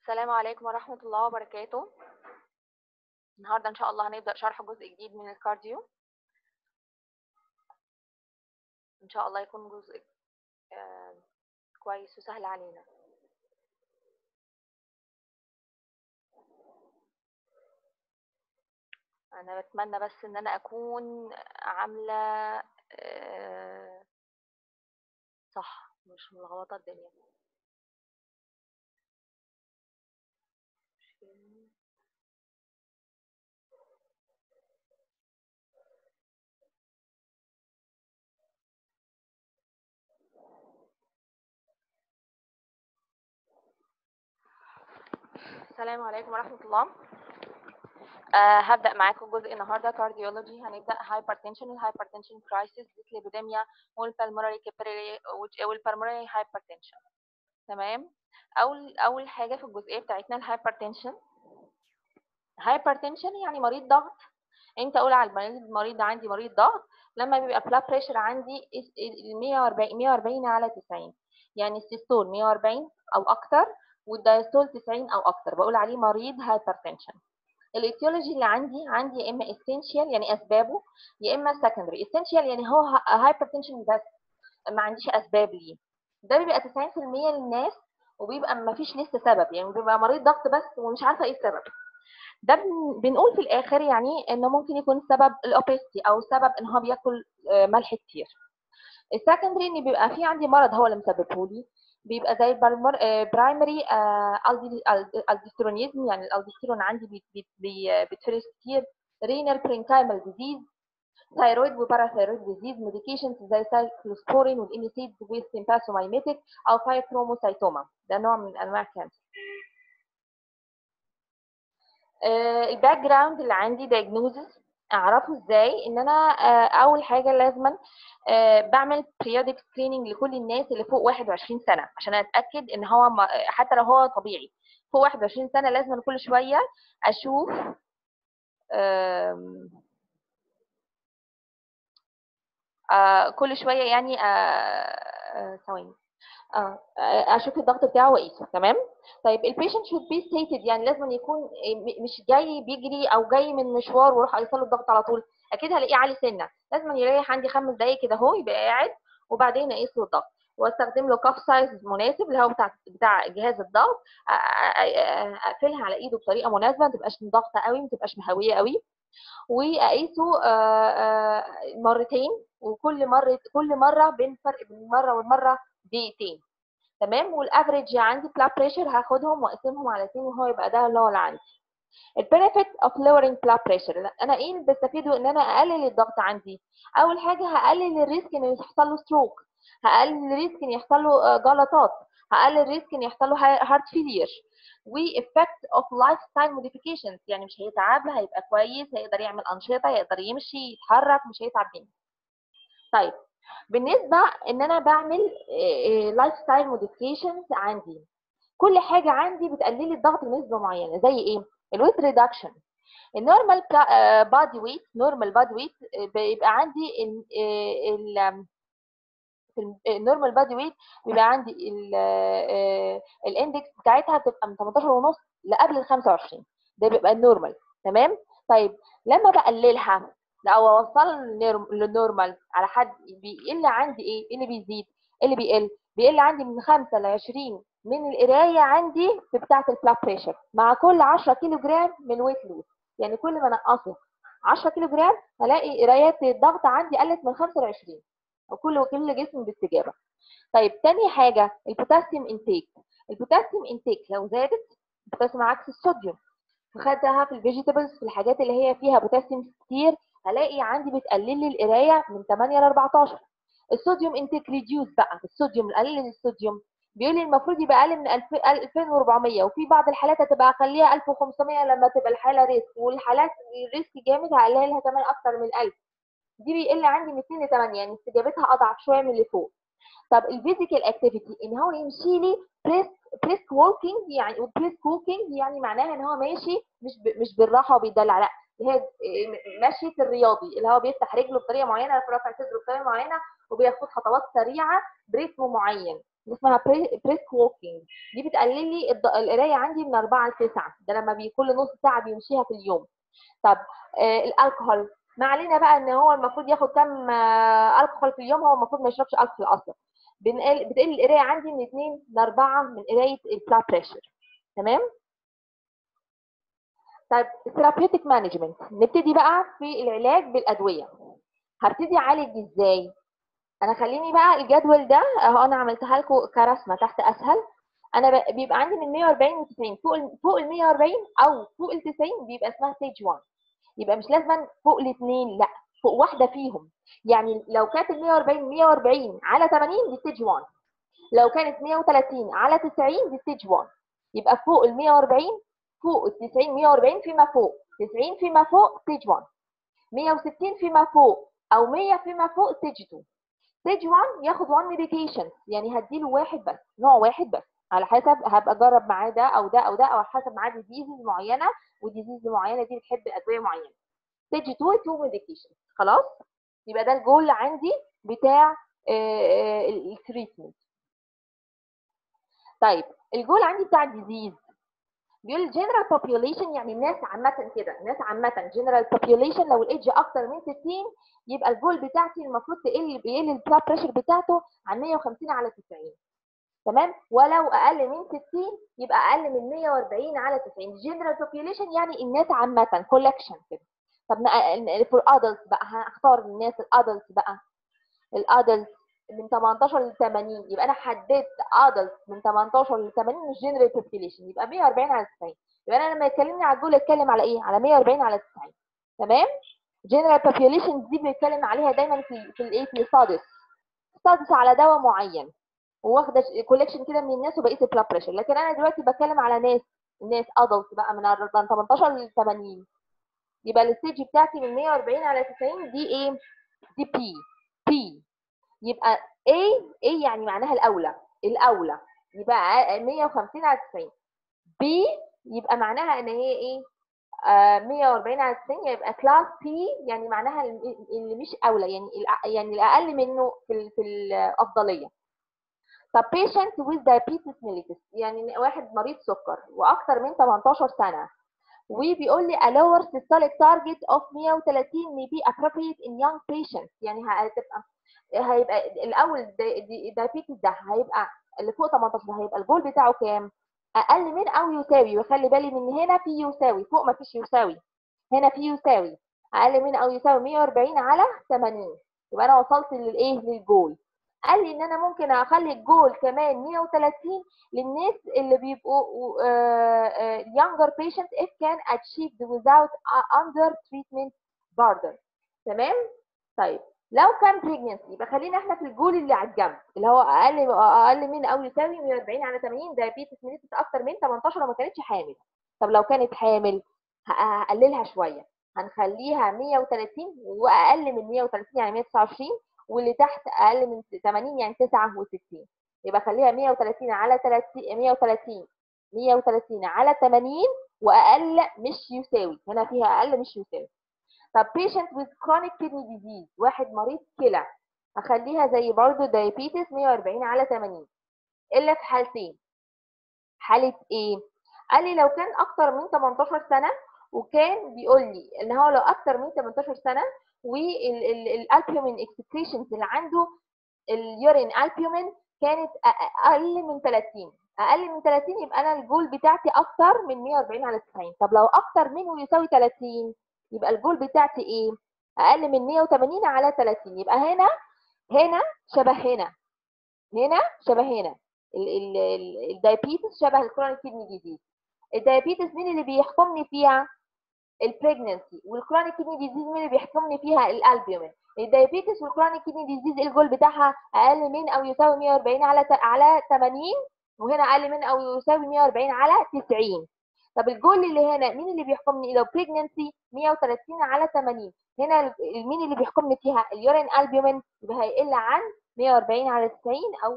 السلام عليكم ورحمة الله وبركاته النهاردة إن شاء الله هنبدأ شرح جزء جديد من الكارديو إن شاء الله يكون جزء آه، كويس وسهل علينا أنا بتمنى بس إن أنا أكون عاملة آه، صح مش ملخبطة الدنيا السلام عليكم ورحمة الله آه هبدأ معاكم جزء النهاردة كارديولوجي هنبدأ هايبرتنشن الهايبرتنشن كرايسيس ديسليبيديميا والبلمونري كابيلاري والبلمونري هايبرتنشن تمام أول أول حاجة في الجزئية بتاعتنا الهايبرتنشن هايبرتنشن يعني مريض ضغط انت قول على المريض المريض عندي مريض ضغط لما بيبقى بلاد بريشر عندي 140 140 على 90 يعني السيستول 140 او اكتر والدايستول 90 او اكتر بقول عليه مريض هايبرتنشن الايتيولوجي اللي عندي عندي يا اما اسينشال يعني اسبابه يا اما سكندري اسينشال يعني هو هايبرتنشن بس ما عنديش اسباب ليه ده بيبقى 90% للناس وبيبقى ما فيش لسه سبب يعني بيبقى مريض ضغط بس ومش عارفه ايه السبب ده بنقول في الاخر يعني انه ممكن يكون سبب الاوبستي او سبب ان هو بياكل ملح كتير السكندري ان بيبقى في عندي مرض هو اللي مسببه لي بيبقى زي برايمري الدسترونيزم يعني الالدسترون عندي بيتفرز كتير رينال برينكايمال ديزيز ثايرويد وباراثايرويد ديزيز ميديكيشنز زي سايكلوسبورين والانيسيد والسيمباسومايميتيك او فايكروموسايتوما ده نوع من انواع الكانسر الباك جراوند اللي عندي diagnosis اعرفه ازاي ان انا اول حاجه لازما بعمل periodic screening لكل الناس اللي فوق 21 سنه عشان اتاكد ان هو حتى لو هو طبيعي فوق 21 سنه لازم كل شويه اشوف كل شويه يعني ثواني اشوف الضغط بتاعه واقيسه تمام طيب البيشنت شود بي ستيتد يعني لازم يكون مش جاي بيجري او جاي من مشوار واروح اقيس له الضغط على طول اكيد هلاقيه عالي سنه لازم يريح عندي خمس دقايق كده اهو يبقى قاعد وبعدين اقيس له الضغط واستخدم له كاف سايز مناسب اللي هو بتاع بتاع جهاز الضغط اقفلها على ايده بطريقه مناسبه ما تبقاش ضغطه قوي ما تبقاش مهويه قوي واقيسه مرتين وكل مره كل مره بين فرق بين مره والمره دقيقتين تمام والافريج عندي بلاد بريشر هاخدهم واقسمهم على 2 وهو يبقى ده اللي هو اللي عندي البنفيت اوف lowering blood pressure انا ايه اللي بستفيده ان انا اقلل الضغط عندي اول حاجه هقلل الريسك ان يحصل له ستروك هقلل الريسك ان يحصل له جلطات هقلل الريسك ان يحصل له هارت فيلير وإفكت اوف لايف ستايل موديفيكيشنز يعني مش هيتعب هيبقى كويس هيقدر يعمل انشطه يقدر يمشي يتحرك مش هيتعب مني طيب بالنسبه ان انا بعمل لايف ستايل موديفيكيشنز عندي كل حاجه عندي بتقلل لي الضغط بنسبه معينه زي ايه الويت ريدكشن النورمال بادي ويت نورمال بادي ويت بيبقى عندي ال في النورمال بادي ويت بيبقى عندي الاندكس بتاعتها بتبقى من 18 ونص لقبل ال 25 ده بيبقى النورمال تمام طيب لما بقللها او اوصل للنورمال على حد بيقل عندي ايه اللي بيزيد اللي بيقل بيقل عندي من 5 ل 20 من القرايه عندي في بتاعه البلاد بريشر مع كل 10 كيلو جرام من ويت لوز يعني كل ما انقصه 10 كيلو جرام هلاقي قرايات الضغط عندي قلت من 5 ل 20 وكل كل جسم باستجابه طيب تاني حاجه البوتاسيوم انتيك البوتاسيوم انتيك لو زادت البوتاسيوم عكس الصوديوم خدها في الفيجيتابلز في الحاجات اللي هي فيها بوتاسيوم كتير هلاقي عندي بتقلل لي القرايه من 8 ل 14 الصوديوم انتيك ريديوس بقى الصوديوم قلل الصوديوم بيقول لي المفروض يبقى اقل من 2400 وفي بعض الحالات هتبقى اخليها 1500 لما تبقى الحاله ريسك والحالات الريسك جامد هقللها لها كمان اكتر من 1000 دي بيقل عندي من 2 ل 8 يعني استجابتها اضعف شويه من اللي فوق طب الفيزيكال اكتيفيتي ان هو يمشي لي بريسك بريسك ووكينج يعني وبريسك ووكينج يعني معناها ان هو ماشي مش ب... مش بالراحه وبيدلع لا اللي هي مشيه الرياضي اللي هو بيفتح رجله بطريقه معينه في رفع صدره بطريقه معينه وبياخد خطوات سريعه بريتم معين اسمها بريسك ووكينج دي بتقلل لي الض- القرايه عندي من 4 ل 9 ده لما بي كل نص ساعه بيمشيها في اليوم طب آه الالكحول ما علينا بقى ان هو المفروض ياخد كام آه الكحول في اليوم هو المفروض ما يشربش الكحول اصلا بنقل بتقل القرايه عندي من 2 ل 4 من قرايه البلاد بريشر تمام طيب الثيرابيوتيك مانجمنت نبتدي بقى في العلاج بالادويه هبتدي اعالج ازاي انا خليني بقى الجدول ده اهو انا عملتها لكم كرسمه تحت اسهل انا ب- بيبقى عندي من 140 ل 90 فوق ال فوق ال 140 او فوق ال 90 بيبقى اسمها ستيج 1 يبقى مش لازم فوق الاثنين لا فوق واحده فيهم يعني لو كانت ال 140 140 على 80 دي ستيج 1 لو كانت 130 على 90 دي ستيج 1 يبقى فوق ال 140 فوق ال 90 140 فيما فوق 90 فيما فوق ستيج 1 160 فيما فوق او 100 فيما فوق ستيج 2 ستيج 1 ياخد 1 ميديكيشن يعني هديله واحد بس نوع واحد بس على حسب هبقى اجرب معاه ده او ده او ده او على حسب معاه ديزيز معينه وديزيز معينه دي بتحب ادويه معينه ستيج 2 2 ميديكيشن خلاص يبقى ده الجول عندي بتاع التريتمنت طيب الجول عندي بتاع الديزيز بيقول جنرال population يعني الناس عامة كده الناس عامة جنرال population لو الايدج اكتر من 60 يبقى الجول بتاعتي المفروض تقل بيقل البلاد بريشر بتاعته عن 150 على 90 تمام ولو اقل من 60 يبقى اقل من 140 على 90 جنرال population يعني الناس عامة كولكشن كده طب فور ادلتس بقى هختار الناس الادلتس بقى الادلتس من 18 ل 80 يبقى انا حددت ادلت من 18 ل 80 مش جنرال بوبيليشن يبقى 140 على 90 يبقى انا لما يكلمني على الجول اتكلم على ايه؟ على 140 على 90 تمام؟ جنرال بوبيليشن دي بنتكلم عليها دايما في في الايه في الستادس ستادس على دواء معين وواخده كولكشن كده من الناس وبقيه البلاد بريشر لكن انا دلوقتي بتكلم على ناس الناس ادلت بقى من 18 ل 80 يبقى الستيج بتاعتي من 140 على 90 دي ايه؟ دي بي بي يبقى A A يعني معناها الأولى الأولى يبقى 150 على 90 B يبقى معناها إن هي إيه؟ آه 140 على 90 يبقى كلاس P يعني معناها اللي مش أولى يعني يعني الأقل منه في ال في الأفضلية. طب patient with diabetes mellitus يعني واحد مريض سكر وأكثر من 18 سنة وبيقول لي a lower systolic target of 130 may be appropriate in young patients يعني هتبقى هيبقى الاول الدايابيتس ده هيبقى اللي فوق 18 هيبقى الجول بتاعه كام؟ اقل من او يساوي وخلي بالي من هنا في يساوي فوق ما فيش يساوي هنا في يساوي اقل من او يساوي 140 على 80 يبقى انا وصلت للايه للجول قال لي ان انا ممكن اخلي الجول كمان 130 للناس اللي بيبقوا uh, uh, younger patient if can achieved without uh, under treatment burden تمام طيب لو كان بريجنسي يبقى خلينا احنا في الجول اللي على الجنب اللي هو اقل اقل من او يساوي 140 على 80 دايابيتس ميليتس اكتر من 18 وما كانتش حامل طب لو كانت حامل هقللها شويه هنخليها 130 واقل من 130 يعني 129 واللي تحت اقل من 80 يعني 69 يبقى خليها 130 على 30 130 130 على 80 واقل مش يساوي هنا فيها اقل مش يساوي طب patient with chronic kidney disease واحد مريض كلى اخليها زي برضه diabetes 140 على 80 الا في حالتين حالة ايه؟ قال لي لو كان اكتر من 18 سنة وكان بيقول لي ان هو لو اكتر من 18 سنة والالبيومين اكسكريشنز اللي عنده اليورين البيومين كانت اقل من 30 اقل من 30 يبقى انا الجول بتاعتي اكتر من 140 على 90 طب لو اكتر منه يساوي 30 يبقى الجول بتاعتي ايه اقل من 180 على 30 يبقى هنا هنا شبه هنا هنا شبه هنا الدايابيتس شبه الكرونيك كيدني ديزيز الدايابيتس مين اللي بيحكمني فيها البريجننسي والكرونيك كيدني ديزيز مين اللي بيحكمني فيها الالبيومين الدايابيتس والكرونيك كيدني ديزيز الجول بتاعها اقل من او يساوي 140 على على 80 وهنا اقل من او يساوي 140 على 90 طب الجول اللي هنا مين اللي بيحكمني لو بريجننسي 130 على 80 هنا مين اللي بيحكمني فيها اليورين البيومين يبقى هيقل عن 140 على 90 او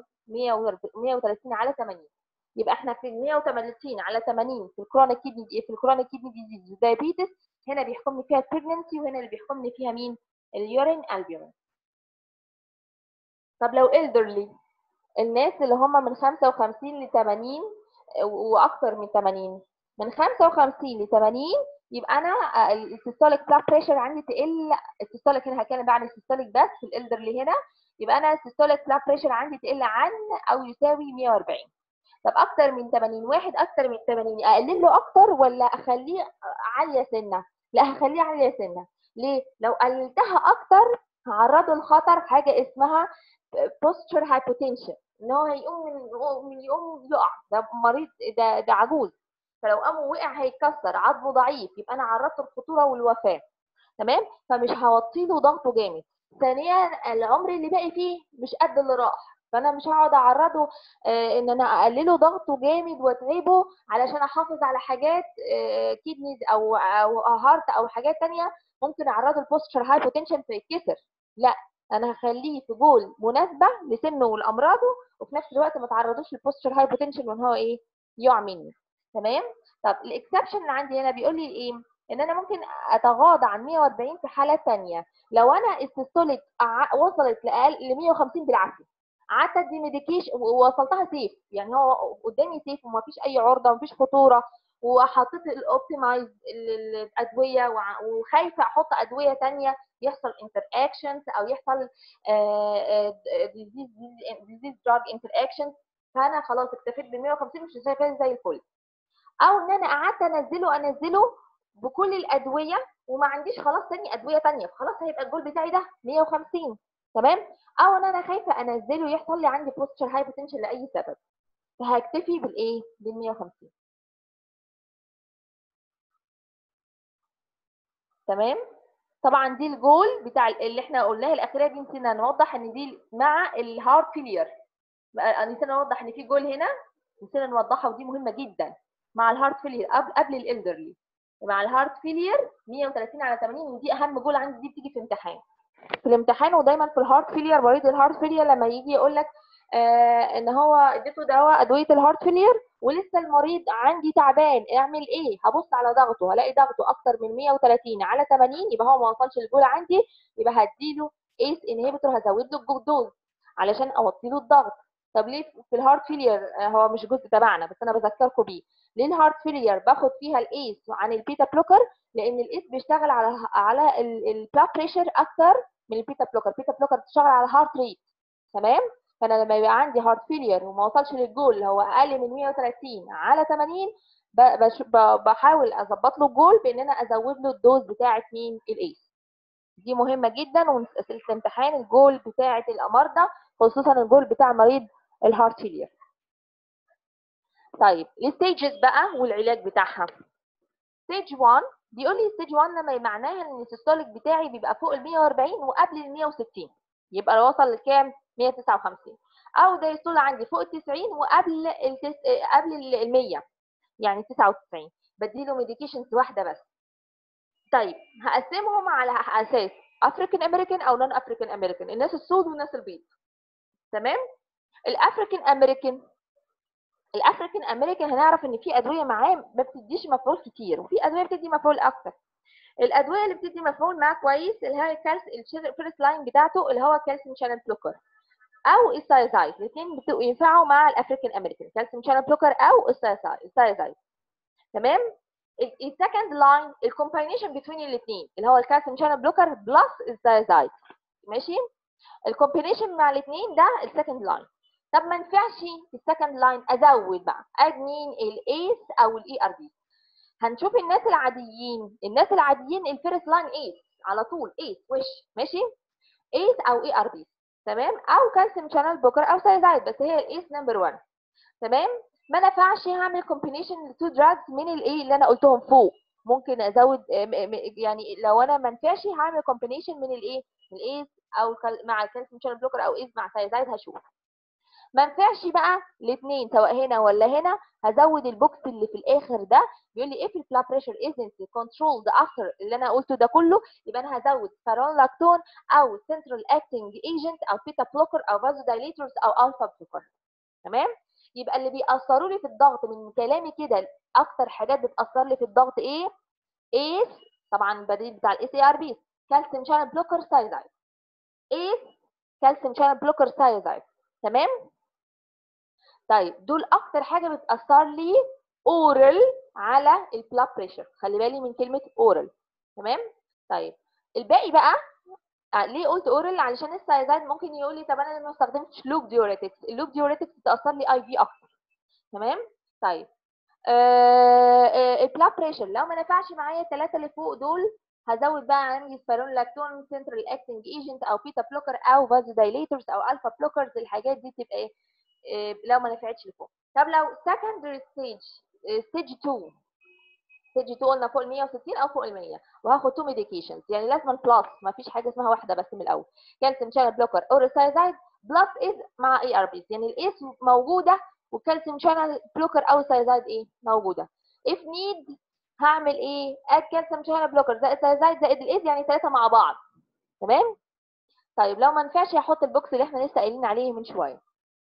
130 على 80 يبقى احنا في 130 على 80 في الكرونيك كيدني في الكرونيك كيدني ديزيز دايابيتس هنا بيحكمني فيها البريجننسي وهنا اللي بيحكمني فيها مين اليورين البيومين طب لو elderly الناس اللي هم من 55 ل 80 واكتر من 80 من 55 ل 80 يبقى انا السيستوليك بلاد بريشر عندي تقل السيستوليك هنا هتكلم بقى عن السيستوليك بس في الالدرلي هنا يبقى انا السيستوليك بلاد بريشر عندي تقل عن او يساوي 140 طب اكتر من 80 واحد اكتر من 80 اقلل له اكتر ولا اخليه عاليه سنه لا هخليه عاليه سنه ليه لو قللتها اكتر هعرضه لخطر حاجه اسمها posture hypotension ان هو هيقوم من من يقوم يقع ده مريض ده ده عجوز فلو قام وقع هيتكسر عظمه ضعيف يبقى انا عرضته للخطوره والوفاه تمام فمش هوطي له ضغطه جامد ثانيا العمر اللي باقي فيه مش قد اللي راح فانا مش هقعد اعرضه آه ان انا اقلله ضغطه جامد واتعبه علشان احافظ على حاجات آه كيدنيز او او هارت او حاجات تانية ممكن اعرضه لبوستشر هايبوتنشن فيتكسر لا انا هخليه في جول مناسبه لسنه ولامراضه وفي نفس الوقت ما تعرضوش للبوستشر هايبوتنشن وان هو ايه يقع مني تمام طب الاكسبشن اللي عندي هنا بيقول لي ايه ان انا ممكن اتغاضى عن 140 في حالات ثانيه لو انا السيستوليك وصلت لاقل ل 150 بالعافيه قعدت ادي ميديكيشن ووصلتها سيف يعني هو قدامي سيف وما فيش اي عرضه وما فيش خطوره وحطيت الاوبتمايز الادويه وخايفه احط ادويه ثانيه يحصل انتر اكشنز او يحصل ديزيز دراج انتر اكشنز فانا خلاص اكتفيت بال 150 مش شايفاه زي الفل او ان انا قعدت انزله انزله بكل الادويه وما عنديش خلاص تاني ادويه تانية فخلاص هيبقى الجول بتاعي ده 150 تمام او ان انا خايفه انزله يحصل لي عندي بوستشر هايبوتنشن لاي سبب فهكتفي بالايه بال 150 تمام طبعا دي الجول بتاع اللي احنا قلناها الاخيره دي نسينا نوضح ان دي مع الهارت فيلير نسينا نوضح ان في جول هنا نسينا نوضحها ودي مهمه جدا مع الهارت فيلير قبل قبل الالدرلي مع الهارت فيلير 130 على 80 ودي اهم جول عندي دي بتيجي في امتحان في الامتحان ودايما في الهارت فيلير مريض الهارت فيلير لما يجي يقول لك آه ان هو اديته دواء ادويه الهارت فيلير ولسه المريض عندي تعبان اعمل ايه هبص على ضغطه هلاقي ضغطه اكتر من 130 على 80 يبقى هو ما وصلش الجول عندي يبقى هديله ايس انهبيتور هزود له الجلوكوز علشان اوطي له الضغط طب ليه في الهارت فيلير هو مش جزء تبعنا بس انا بذكركم بيه ليه الهارت فيلير باخد فيها الايس عن البيتا بلوكر لان الايس بيشتغل على على البلاد بريشر اكتر من البيتا بلوكر البيتا بلوكر بتشتغل على الهارت ريت تمام فانا لما يبقى عندي هارت فيلير وما وصلش للجول اللي هو اقل من 130 على 80 بحاول اظبط له الجول بان انا ازود له الدوز بتاعه مين الايس دي مهمه جدا وفي الامتحان الجول بتاعه المرضى خصوصا الجول بتاع مريض الهارت فيلير طيب الستيجز بقى والعلاج بتاعها ستيج 1 بيقول لي ستيج 1 لما معناها ان السيستوليك بتاعي بيبقى فوق ال 140 وقبل ال 160 يبقى لو وصل لكام 159 او ده يصل عندي فوق ال 90 وقبل ال قبل ال 100 يعني 99 بديله ميديكيشنز واحده بس طيب هقسمهم على اساس افريكان امريكان او نون افريكان امريكان الناس السود والناس البيض تمام الافريكان امريكان الافريكان امريكان هنعرف ان في ادويه معاه ما بتديش مفعول كتير وفي ادويه بتدي مفعول اكتر الادويه اللي بتدي مفعول معاه كويس اللي هي الكالس الفيرست لاين بتاعته اللي هو كالسيوم شانل بلوكر او السايزايد الاثنين ينفعوا مع الافريكان امريكان كالسيوم شانل بلوكر او السايزايد تمام السكند لاين الكومباينيشن بين الاثنين اللي هو الكالسيوم شانل بلوكر بلس السايزايد ماشي الكومبينيشن مع الاثنين ده السكند لاين طب ما ينفعش في السكند لاين ازود بقى اد مين الايس او الاي ار بي هنشوف الناس العاديين الناس العاديين الفيرست لاين ايس على طول ايس وش ماشي ايس او اي ار بي تمام او كالسيوم شانل بوكر او سايزايد بس هي الايس نمبر 1 تمام ما نفعش هعمل كومبينيشن لتو دراجز من الايه اللي انا قلتهم فوق ممكن ازود يعني لو انا ما نفعش هعمل كومبينيشن من الايه من الايس او مع الكالسيوم شانل بلوكر او ايس مع سايزايد هشوف ما ينفعش بقى الاثنين سواء هنا ولا هنا هزود البوكس اللي في الاخر ده بيقول لي if the blood pressure isn't controlled after اللي انا قلته ده كله يبقى انا هزود فارونلاكتون او central acting agent او بيتا بلوكر او vasodilators او الفا بلوكر تمام يبقى اللي بيأثروا لي في الضغط من كلامي كده اكتر حاجات بتأثر لي في الضغط ايه ايس طبعا البديل بتاع الاي سي ار بي كالسيوم شانل بلوكر سايزايد ايس كالسيوم شانل بلوكر سايزايد تمام طيب دول اكتر حاجه بتاثر لي اورال على البلاد بريشر خلي بالي من كلمه اورال تمام طيب الباقي بقى آه، ليه قلت اورال علشان السايزايد ممكن يقول لي طب انا ما استخدمتش لوب ديوريتكس اللوب ديوريتكس بتاثر لي اي في اكتر تمام طيب البلاد بريشر لو ما نفعش معايا الثلاثه اللي فوق دول هزود بقى عندي سبارون لاكتون سنترال اكتنج ايجنت او بيتا بلوكر او فازو دايليتورز او الفا بلوكرز الحاجات دي تبقى ايه إيه، لو ما نفعتش لفوق طب لو سكندري ستيج ستيج 2 ستيج 2 قلنا فوق ال 160 او فوق ال 100 وهاخد تو ميديكيشنز يعني لازم بلس ما فيش حاجه اسمها واحده بس من الاول كالسيوم شانل بلوكر اوريسايزايد بلس از مع اي ار بيز يعني الاس موجوده والكالسيوم شانل بلوكر او سايزايد ايه موجوده if need هعمل ايه اد كالسيوم شانل بلوكر زائد سايزايد زائد الاس يعني ثلاثه مع بعض تمام طيب لو ما نفعش هحط البوكس اللي احنا لسه قايلين عليه من شويه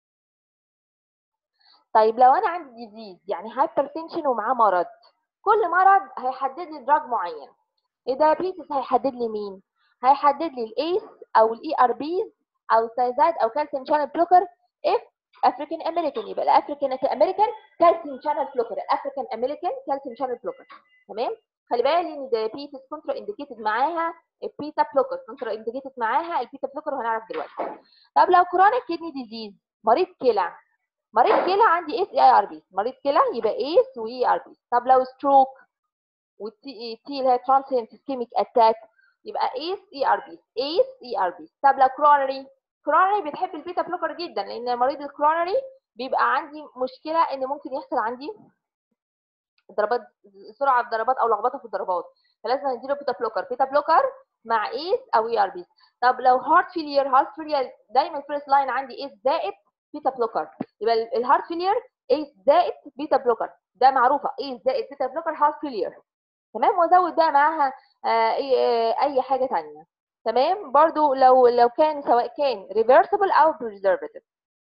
طيب لو انا عندي ديزيز يعني هايبرتنشن ومعاه مرض كل مرض هيحدد لي دراج معين الدايابيتس هيحدد لي مين هيحدد لي الايس او الاي ار بيز او سايزايد او كالسيوم شانل بلوكر اف افريكان امريكان يبقى الافريكان امريكان كالسيوم شانل بلوكر الافريكان امريكان كالسيوم شانل بلوكر تمام خلي بالي ان الدايابيتس كونترا انديكيتد معاها البيتا بلوكر كونترا انديكيتد معاها البيتا بلوكر وهنعرف دلوقتي طب لو كرونيك كيدني ديزيز مريض كلى مريض كلى عندي اس اي ار بي مريض كلى يبقى ايس واي ار بي طب لو ستروك والتي تي اللي هي ترانسينت اسكيميك اتاك يبقى ايس اي ار بي ايس اي ار بي طب لو كرونري كرونري بتحب البيتا بلوكر جدا لان مريض الكرونري بيبقى عندي مشكله ان ممكن يحصل عندي ضربات سرعه في ضربات او لخبطه في الضربات فلازم نديله بيتا بلوكر بيتا بلوكر مع ايس او اي ار بي طب لو هارت فيلير هارت فيلير دايما فيرست لاين عندي ايس زائد بيتا بلوكر يبقى الهارت فيلير ايس زائد بيتا بلوكر ده معروفه ايس زائد بيتا بلوكر هارت فيلير تمام وازود بقى معاها آه اي آه اي حاجه ثانيه تمام برضو لو لو كان سواء كان reversible او preservative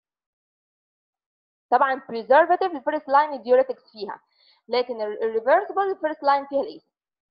طبعا preservative الفيرست لاين الديوريتكس فيها لكن الريفرسبل الفيرست لاين فيها الايس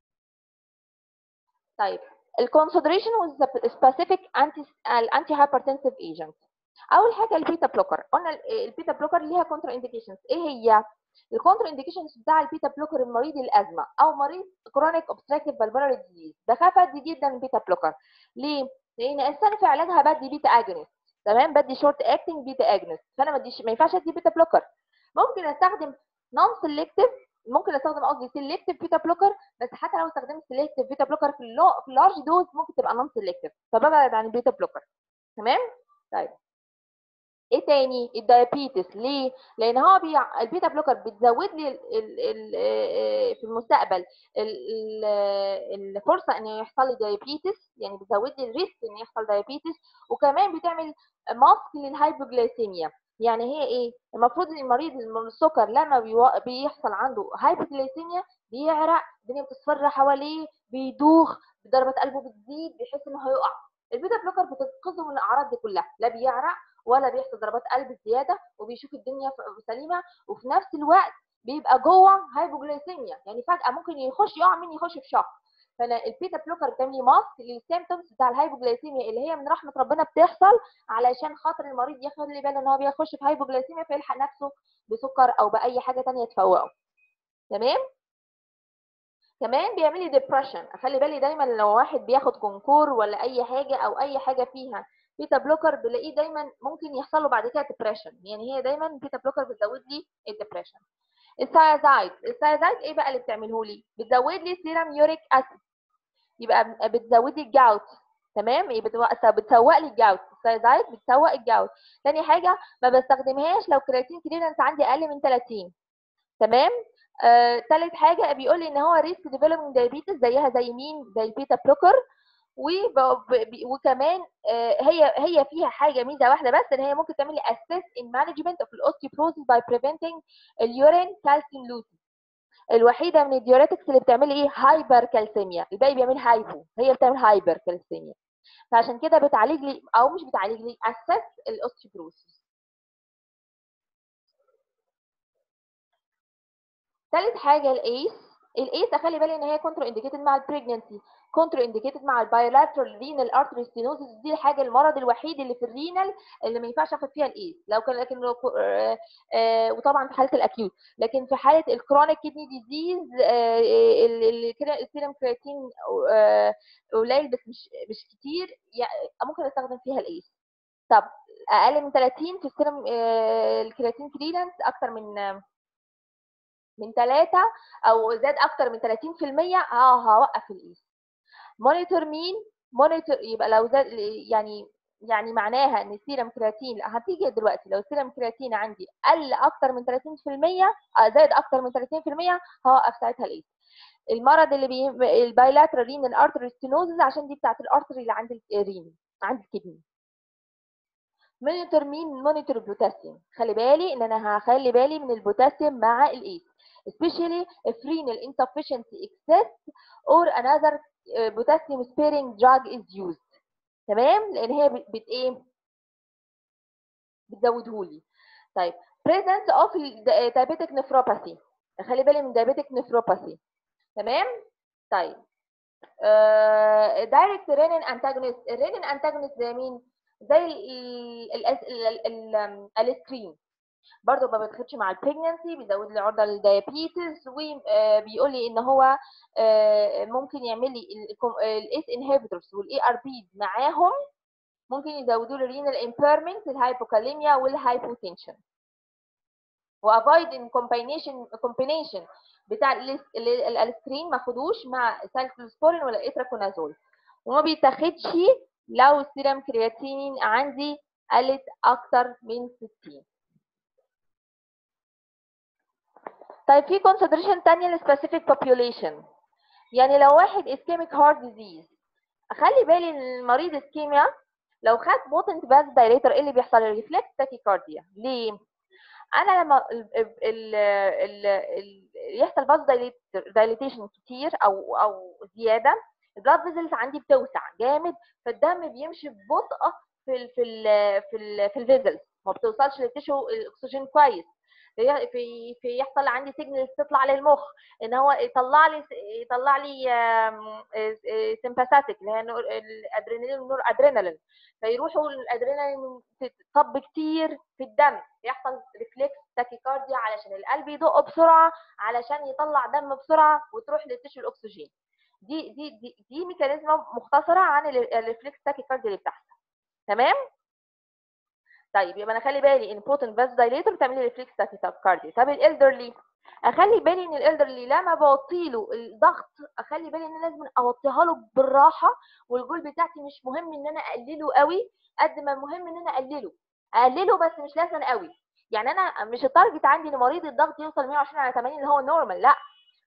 طيب الكونسيدريشن specific anti الانتي هايبرتنسيف ايجنت اول حاجه البيتا بلوكر قلنا البيتا بلوكر ليها كونترا انديكيشنز ايه هي الكونترا انديكيشنز بتاع البيتا بلوكر المريض الازمه او مريض كرونيك اوبستراكتيف بالبولار ديزيز بخاف ادي جدا البيتا بلوكر ليه لان الانسان في علاجها بدي بيتا اجونست تمام بدي شورت اكتنج بيتا اجونست فانا ما اديش ما ينفعش ادي بيتا بلوكر ممكن استخدم نون سيلكتيف ممكن استخدم قصدي سيلكتيف بيتا بلوكر بس حتى لو استخدمت سيلكتيف بيتا بلوكر في اللو في اللارج دوز ممكن تبقى نون سيلكتيف فببعد عن البيتا بلوكر تمام طيب ايه تاني الدايابيتس ليه لان هو بي... البيتا بلوكر بتزود لي ال... ال... ال... في المستقبل ال... الفرصه ان يحصل لي دايابيتس يعني بتزود لي الريسك ان يحصل دايابيتس وكمان بتعمل ماسك للهايبوجلايسيميا يعني هي ايه المفروض ان المريض من السكر لما بيو... بيحصل عنده هايبوجلايسيميا بيعرق الدنيا بتصفر حواليه بيدوخ ضربات قلبه بتزيد بيحس انه هيقع البيتا بلوكر بتنقذه من الاعراض دي كلها لا بيعرق ولا بيحصل ضربات قلب زياده وبيشوف الدنيا سليمه وفي نفس الوقت بيبقى جوه هايبوجلايسيميا يعني فجاه ممكن يخش يقع مني يخش في شهر فانا البيتا بلوكر بتعمل ماسك للسيمتومز بتاع الهايبوجلايسيميا اللي هي من رحمه ربنا بتحصل علشان خاطر المريض يخلي باله ان هو بيخش في هايبوجلايسيميا فيلحق نفسه بسكر او باي حاجه ثانيه تفوقه تمام كمان بيعمل لي ديبرشن اخلي بالي دايما لو واحد بياخد كونكور ولا اي حاجه او اي حاجه فيها بيتا بلوكر بلاقيه دايما ممكن يحصل له بعد كده ديبرشن يعني هي دايما بيتا بلوكر بتزود لي الديبرشن الثايازايد الثايازايد ايه بقى اللي بتعمله لي بتزود لي سيرم يوريك اسيد يبقى بتزود لي الجاوت تمام يبقى بتسوق لي الجاوت الثايازايد بتسوق الجاوت تاني حاجه ما بستخدمهاش لو كرياتين كليرنس عندي اقل من 30 تمام آه، تالت حاجه بيقول لي ان هو ريسك ديفلوبمنت دايابيتس زيها زي مين زي البيتا بلوكر وكمان هي هي فيها حاجه ميزه واحده بس ان هي ممكن تعمل لي اسيست ان مانجمنت اوف الاوستيوبروسيس باي بريفنتنج اليورين كالسيوم لوسيس الوحيده من الديوريتكس اللي بتعمل ايه هايبر كالسيميا الباقي بيعمل هايبو هي بتعمل هايبر كالسيميا فعشان كده بتعالج لي او مش بتعالج لي اسيست الاوستيوبروسيس ثالث حاجه الايس الايس اخلي بالي ان هي كونترا انديكيتد مع البريجننسي كونتر انديكيتد مع البايلاترال رينال ارتري ستينوزس دي الحاجه المرض الوحيد اللي في الرينال اللي ما ينفعش اخد فيها الايس لو كان لكن لو ك- آه، آه، وطبعا في حاله الاكيوت لكن في حاله الكرونيك كيدني ديزيز السيرم كرياتين آه، قليل بس مش مش كتير يع- ممكن استخدم فيها الايس طب اقل من 30 في السيرم آه، الكرياتين كليرنس اكتر من آه، من 3 او زاد اكتر من 30% اه هوقف الايس مونيتور مين مونيتور يبقى لو زاد يعني يعني معناها ان السيرم كرياتين هتيجي دلوقتي لو السيرم كرياتين عندي قل اكتر من 30% آه، زاد اكتر من 30% هوقف ساعتها الايس المرض اللي بي... البايلاترال رينال ارتري ستينوزز عشان دي بتاعت الارتري اللي عند الرين عند الكدني مونيتور مين مونيتور البوتاسيوم خلي بالي ان انا هخلي بالي من البوتاسيوم مع الايس especially if renal insufficiency exists or another uh, potassium sparing drug is used تمام لان هي بت بت- ايه بتزودهولي طيب presence of ال- diabetic nephropathy خلي بالي من diabetic nephropathy تمام طيب آه direct renin antagonist الرينين antagonist زي مين زي ال ال ال ال ال الاسكرين برضه ما بيدخلش مع البريجنسي بيزود لي عرضه للدايابيتس وبيقول لي ان هو آه، ممكن يعمل لي الاس انهبيتورز والاي ار بي معاهم ممكن يزودوا لي رينال امبيرمنت الهايبوكاليميا والهايبوتنشن وافايد ان كومبينيشن كومبينيشن بتاع الاس- ال- ال- الاسكرين ما خدوش مع سالفلوسبورين ولا الاتراكونازول وما بيتاخدش لو السيرم كرياتين عندي قلت اكتر من 60 طيب في consideration تانية للسبيسيفيك population يعني لو واحد ischemic heart disease اخلي بالي ان المريض اسكيميا لو خد potent vas dilator ايه اللي بيحصل الريفلكس تاكيكارديا ليه انا لما ال ال ال ال يحصل vas dilatation كتير او او زياده البلاد فيزلز عندي بتوسع جامد فالدم بيمشي ببطء في ال في ال في ال في الفيزلز ما بتوصلش للتشو الاكسجين كويس في في في يحصل عندي سيجنال تطلع للمخ ان هو يطلع لي يطلع لي سمباثيك اللي هي نور- الادرينالين والنور ادرينالين فيروحوا الادرينالين تطب كتير في الدم يحصل ريفلكس تاكيكارديا علشان القلب يدق بسرعه علشان يطلع دم بسرعه وتروح للتشو الاكسجين دي دي دي, دي ميكانيزم مختصره عن ال- الريفلكس تاكيكارديا اللي بتحصل تمام طيب يبقى انا اخلي بالي ان بوتنت فاس دايليتور بتعمل لي ريفلكس تاكيكارديا طب الالدرلي اخلي بالي ان الالدرلي لما بوطي له الضغط اخلي بالي ان أنا لازم اوطيها له بالراحه والجول بتاعتي مش مهم ان انا اقلله قوي قد ما المهم ان انا اقلله اقلله بس مش لازم قوي يعني انا مش التارجت عندي ان مريض الضغط يوصل 120 على 80 اللي هو نورمال لا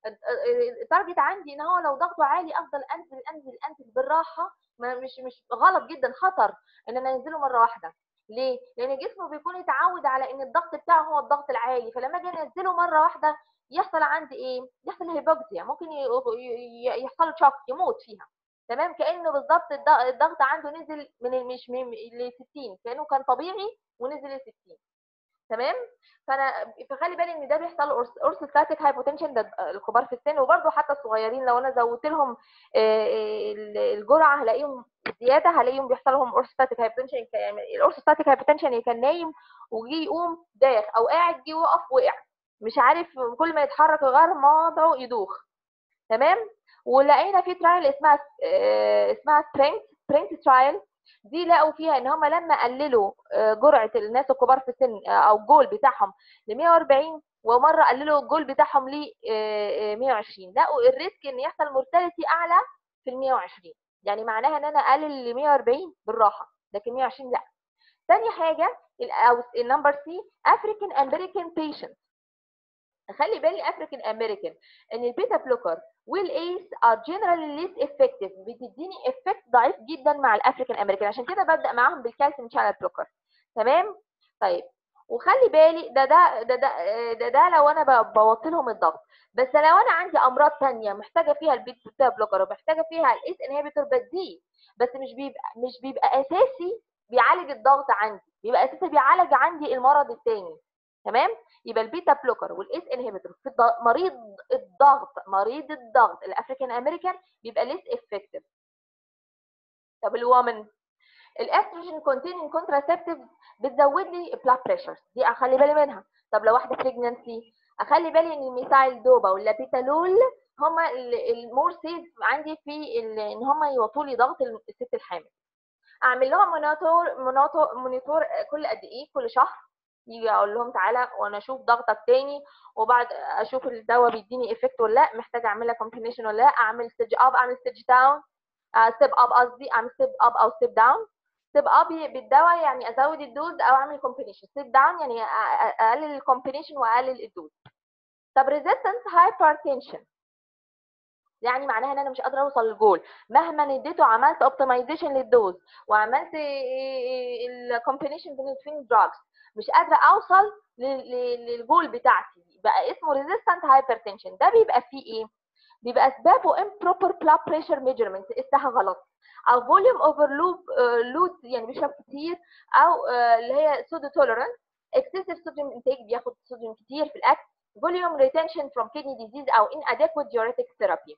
التارجت عندي ان هو لو ضغطه عالي افضل انزل انزل انزل بالراحه ما مش مش غلط جدا خطر ان انا انزله مره واحده ليه؟ لان جسمه بيكون اتعود على ان الضغط بتاعه هو الضغط العالي فلما اجي انزله مره واحده يحصل عندي ايه؟ يحصل هيبوكسيا ممكن ي- ي- يحصل له شوك يموت فيها تمام كانه بالظبط الض- الضغط عنده نزل من ال- مش من ل 60 كانه كان طبيعي ونزل ل 60 تمام فانا فخلي بالي ان ده بيحصل اورثوستاتيك هايبوتنشن ده الكبار في السن وبرده حتى الصغيرين لو انا زودت لهم آه، آه، الجرعه هلاقيهم زياده هلاقيهم بيحصل لهم اورثوستاتيك هايبوتنشن الاورثوستاتيك هايبوتنشن كان نايم وجي يقوم داخ او قاعد جه وقف وقع مش عارف كل ما يتحرك يغير موضعه يدوخ تمام ولقينا في ترايل اسمها آه، اسمها سبرينت سبرينت ترايل دي لقوا فيها ان هم لما قللوا آه، جرعه الناس الكبار في السن آه، او الجول بتاعهم ل 140 ومره قللوا الجول بتاعهم ل 120 لقوا الريسك ان يحصل مورتاليتي اعلى في ال 120 يعني معناها ان انا اقلل ل 140 بالراحه لكن 120 لا تاني حاجه ال- او النمبر سي افريكان امريكان بيشنت خلي بالي افريكان امريكان ان البيتا بلوكر والايس ار جنرالي ليس افكتيف بتديني افكت ضعيف جدا مع الافريكان امريكان عشان كده ببدا معاهم بالكالسيوم شانل بلوكر تمام طيب وخلي بالي ده ده ده ده, ده, ده لو انا ب- بوطي لهم الضغط بس لو انا عندي امراض تانية محتاجه فيها البيتا بلوكر ومحتاجه فيها الايس انهبيتور بديه بس مش بيبقى مش بيبقى اساسي بيعالج الضغط عندي بيبقى اساسي بيعالج عندي المرض التاني تمام يبقى البيتا بلوكر والاس انهبيتور في مريض الضغط مريض الضغط الافريكان امريكان بيبقى ليس افكتيف طب الومن الاستروجين كونتيننج كونتراسبتيف بتزود لي البلاد بريشر دي اخلي بالي منها طب لو واحده بريجننسي اخلي بالي ان الميثايل دوبا واللابيتالول هما المور سيف عندي في ان هما يوطوا لي ضغط الست الحامل اعمل لهم مونيتور مونيتور مونيتور كل قد ايه كل شهر يجي اقول لهم تعالى وانا اشوف ضغطك تاني وبعد اشوف الدواء بيديني افكت ولا لا محتاج اعملها كومبينيشن ولا لا اعمل ستيج اب اعمل ستيج داون ستيب اب قصدي اعمل ستيب اب او ستيب داون ستيب اب بالدواء يعني ازود الدوز او اعمل كومبينيشن ستيب داون يعني اقلل الكومبينيشن واقلل الدوز طب ريزيستنس هايبرتنشن يعني معناها ان انا مش قادره اوصل للجول مهما اديته عملت اوبتمايزيشن للدوز وعملت الكومبينيشن بين الدراجز مش قادره اوصل للجول بتاعتي بقى اسمه ريزيستنت هايبرتنشن ده بيبقى فيه ايه بيبقى اسبابه improper blood pressure measurement قستها غلط او فوليوم اوفرلود لود يعني بيشرب كتير او اللي هي سودو توليرانس excessive sodium intake بياخد صوديوم كتير في الاكل volume retention from kidney disease او inadequate diuretic therapy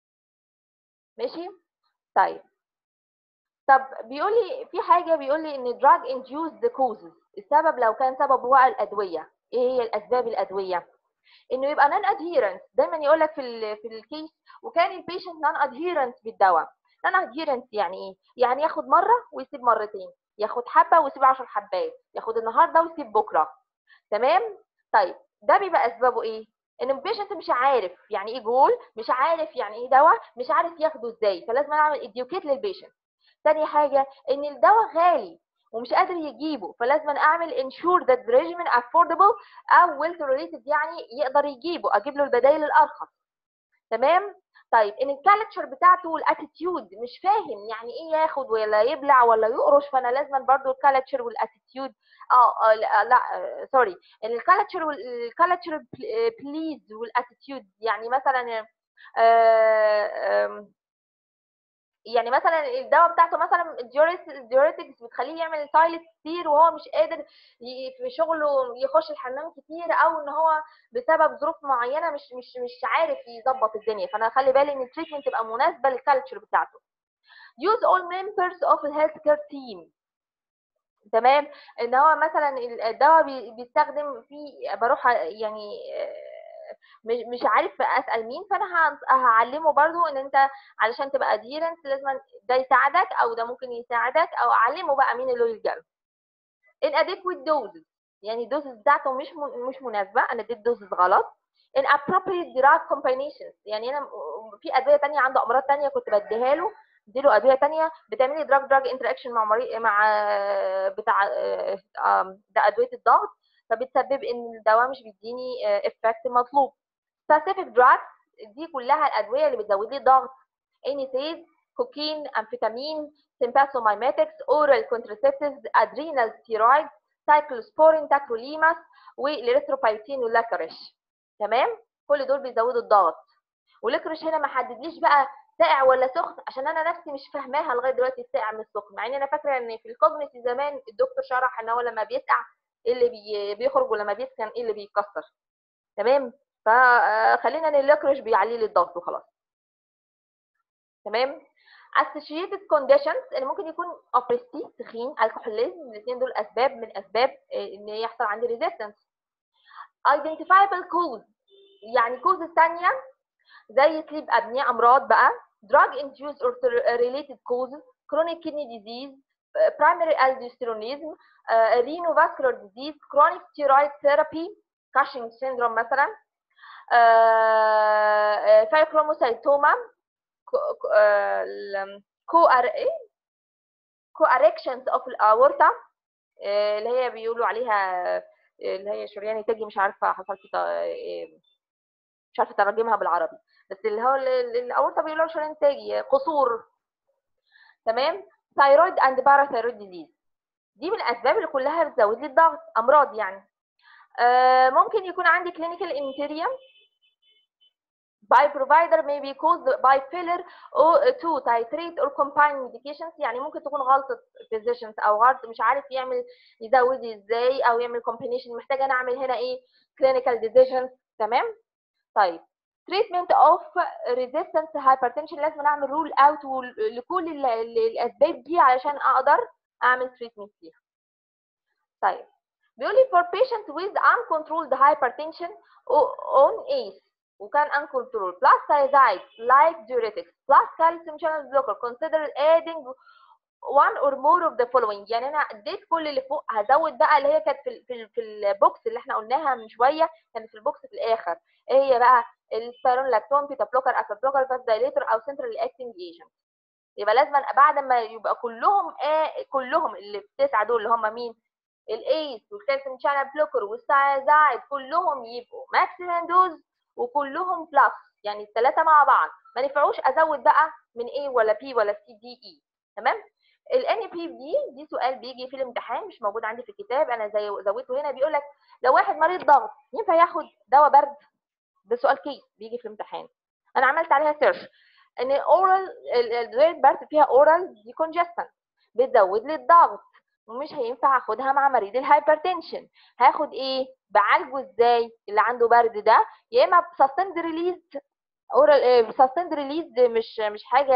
ماشي طيب طب بيقول لي في حاجه بيقول لي ان drug induced causes السبب لو كان سبب هو الادويه ايه هي الاسباب الادويه انه يبقى نون ادهيرنس دايما يقول لك في ال في الكيس وكان البيشنت نون ادهيرنس بالدواء نون ادهيرنس يعني ايه يعني ياخد مره ويسيب مرتين ياخد حبه ويسيب 10 حبات ياخد النهارده ويسيب بكره تمام طيب ده بيبقى اسبابه ايه ان البيشنت مش عارف يعني ايه جول مش عارف يعني ايه دواء مش عارف ياخده ازاي فلازم اعمل اديوكيت للبيشنت تاني حاجه ان الدواء غالي ومش قادر يجيبه فلازم اعمل ensure that the regimen affordable او well tolerated يعني يقدر يجيبه اجيب له البدائل الارخص تمام طيب ان الكالتشر بتاعته والاتيتيود مش فاهم يعني ايه ياخد ولا يبلع ولا يقرش فانا لازم برضو الكالتشر والاتيتيود اه لا, لا سوري الكالتشر والكالتشر بليز والاتيتيود يعني مثلا آه يعني مثلا الدواء بتاعته مثلا الديوريتكس بتخليه يعمل تايلت كتير وهو مش قادر في شغله يخش الحمام كتير او ان هو بسبب ظروف معينه مش مش مش عارف يظبط الدنيا فانا اخلي بالي ان التريتمنت تبقى مناسبه للكالتشر بتاعته use all members of the healthcare team تمام ان هو مثلا الدواء بيستخدم في بروح يعني مش عارف اسال مين فانا هعلمه برضو ان انت علشان تبقى اديرنس لازم ده يساعدك او ده ممكن يساعدك او اعلمه بقى مين اللي يلجأ له inadequate doses يعني الدوزز بتاعته مش مش مناسبه انا اديت دوزز غلط inappropriate drug combinations يعني انا في ادويه تانية عنده امراض تانية كنت بديها له اديله ادويه تانية بتعمل لي دراج دراج انتراكشن مع مريض مع بتاع ده ادويه الضغط فبتسبب ان الدواء مش بيديني افكت مطلوب specific drugs دي كلها الادويه اللي بتزود لي الضغط انيسيز كوكين امفيتامين سيمباثومايماتكس اورال كونتراسيبتيفز ادرينال ستيرويد سايكلوسبورين تاكروليماس والاريثروبايتين واللاكرش تمام كل دول بيزودوا الضغط واللاكرش هنا ما حددليش بقى ساقع ولا سخن عشان انا نفسي مش فاهماها لغايه دلوقتي الساقع من السخن مع ان انا فاكره ان في الكوجنيتي زمان الدكتور شرح ان هو لما بيسقع ايه اللي بي بيخرج ولما بيسخن ايه اللي بيتكسر تمام فخلينا ان اللاكرش بيعلي لي الضغط وخلاص تمام associated conditions اللي ممكن يكون obesity تخين الكحوليزم الاثنين دول اسباب من اسباب ان يحصل عندي resistance identifiable cause يعني cause الثانيه زي sleep apnea امراض بقى drug induced or related causes chronic kidney disease primary aldosteronism uh, renovascular disease chronic steroid therapy Cushing syndrome مثلا فايكروموسايتوما كو كو اريكشنز اوف الاورتا اللي هي بيقولوا عليها اللي هي شريان تاجي مش عارفه حصلت مش عارفه ترجمها بالعربي بس اللي هو الاورتا بيقولوا شريان تاجي قصور تمام ثايرويد اند باراثايرويد ديزيز دي من الاسباب اللي كلها بتزود لي الضغط امراض يعني آه ممكن يكون عندي كلينيكال انتيريا by provider may be caused by failure or to titrate or combine medications يعني ممكن تكون غلطة physicians أو غلط مش عارف يعمل يزود ازاي أو يعمل combination محتاج أنا أعمل هنا إيه clinical decisions تمام طيب treatment of resistance hypertension لازم أعمل rule out لكل ال- ال- الأسباب دي علشان أقدر أعمل treatment فيها طيب بيقول لي for patient with uncontrolled hypertension o- on ACE وكان uncontrolled plus thiazide like diuretics plus calcium channel blocker consider adding one or more of the following يعني انا اديت كل اللي فوق هزود بقى اللي هي كانت في ال في, ال في البوكس اللي احنا قلناها من شويه كانت في البوكس في الاخر ايه هي بقى الستيرون لاكتون بيتا بلوكر اكل بلوكر فاس دايليتور او سنترال اكتنج ايجنت يبقى لازم بعد ما يبقى كلهم آه كلهم اللي في التسعه دول اللي هم مين الايس والكالسيوم شانل بلوكر والسايزايد كلهم يبقوا ماكسيمم دوز وكلهم بلس يعني الثلاثه مع بعض ما نفعوش ازود بقى من A ولا B ولا C D E تمام الان بي دي دي سؤال بيجي في الامتحان مش موجود عندي في الكتاب انا زي زودته هنا بيقول لك لو واحد مريض ضغط ينفع ياخد دواء برد ده سؤال كيس بيجي في الامتحان انا عملت عليها سيرش ان اورال الادويه البرد فيها اورال دي كونجستنت بتزود لي الضغط ومش هينفع اخدها مع مريض الهايبرتنشن هاخد ايه بعالجه ازاي اللي عنده برد ده يا اما سستند ريليز اورال سستند ريليز مش مش حاجه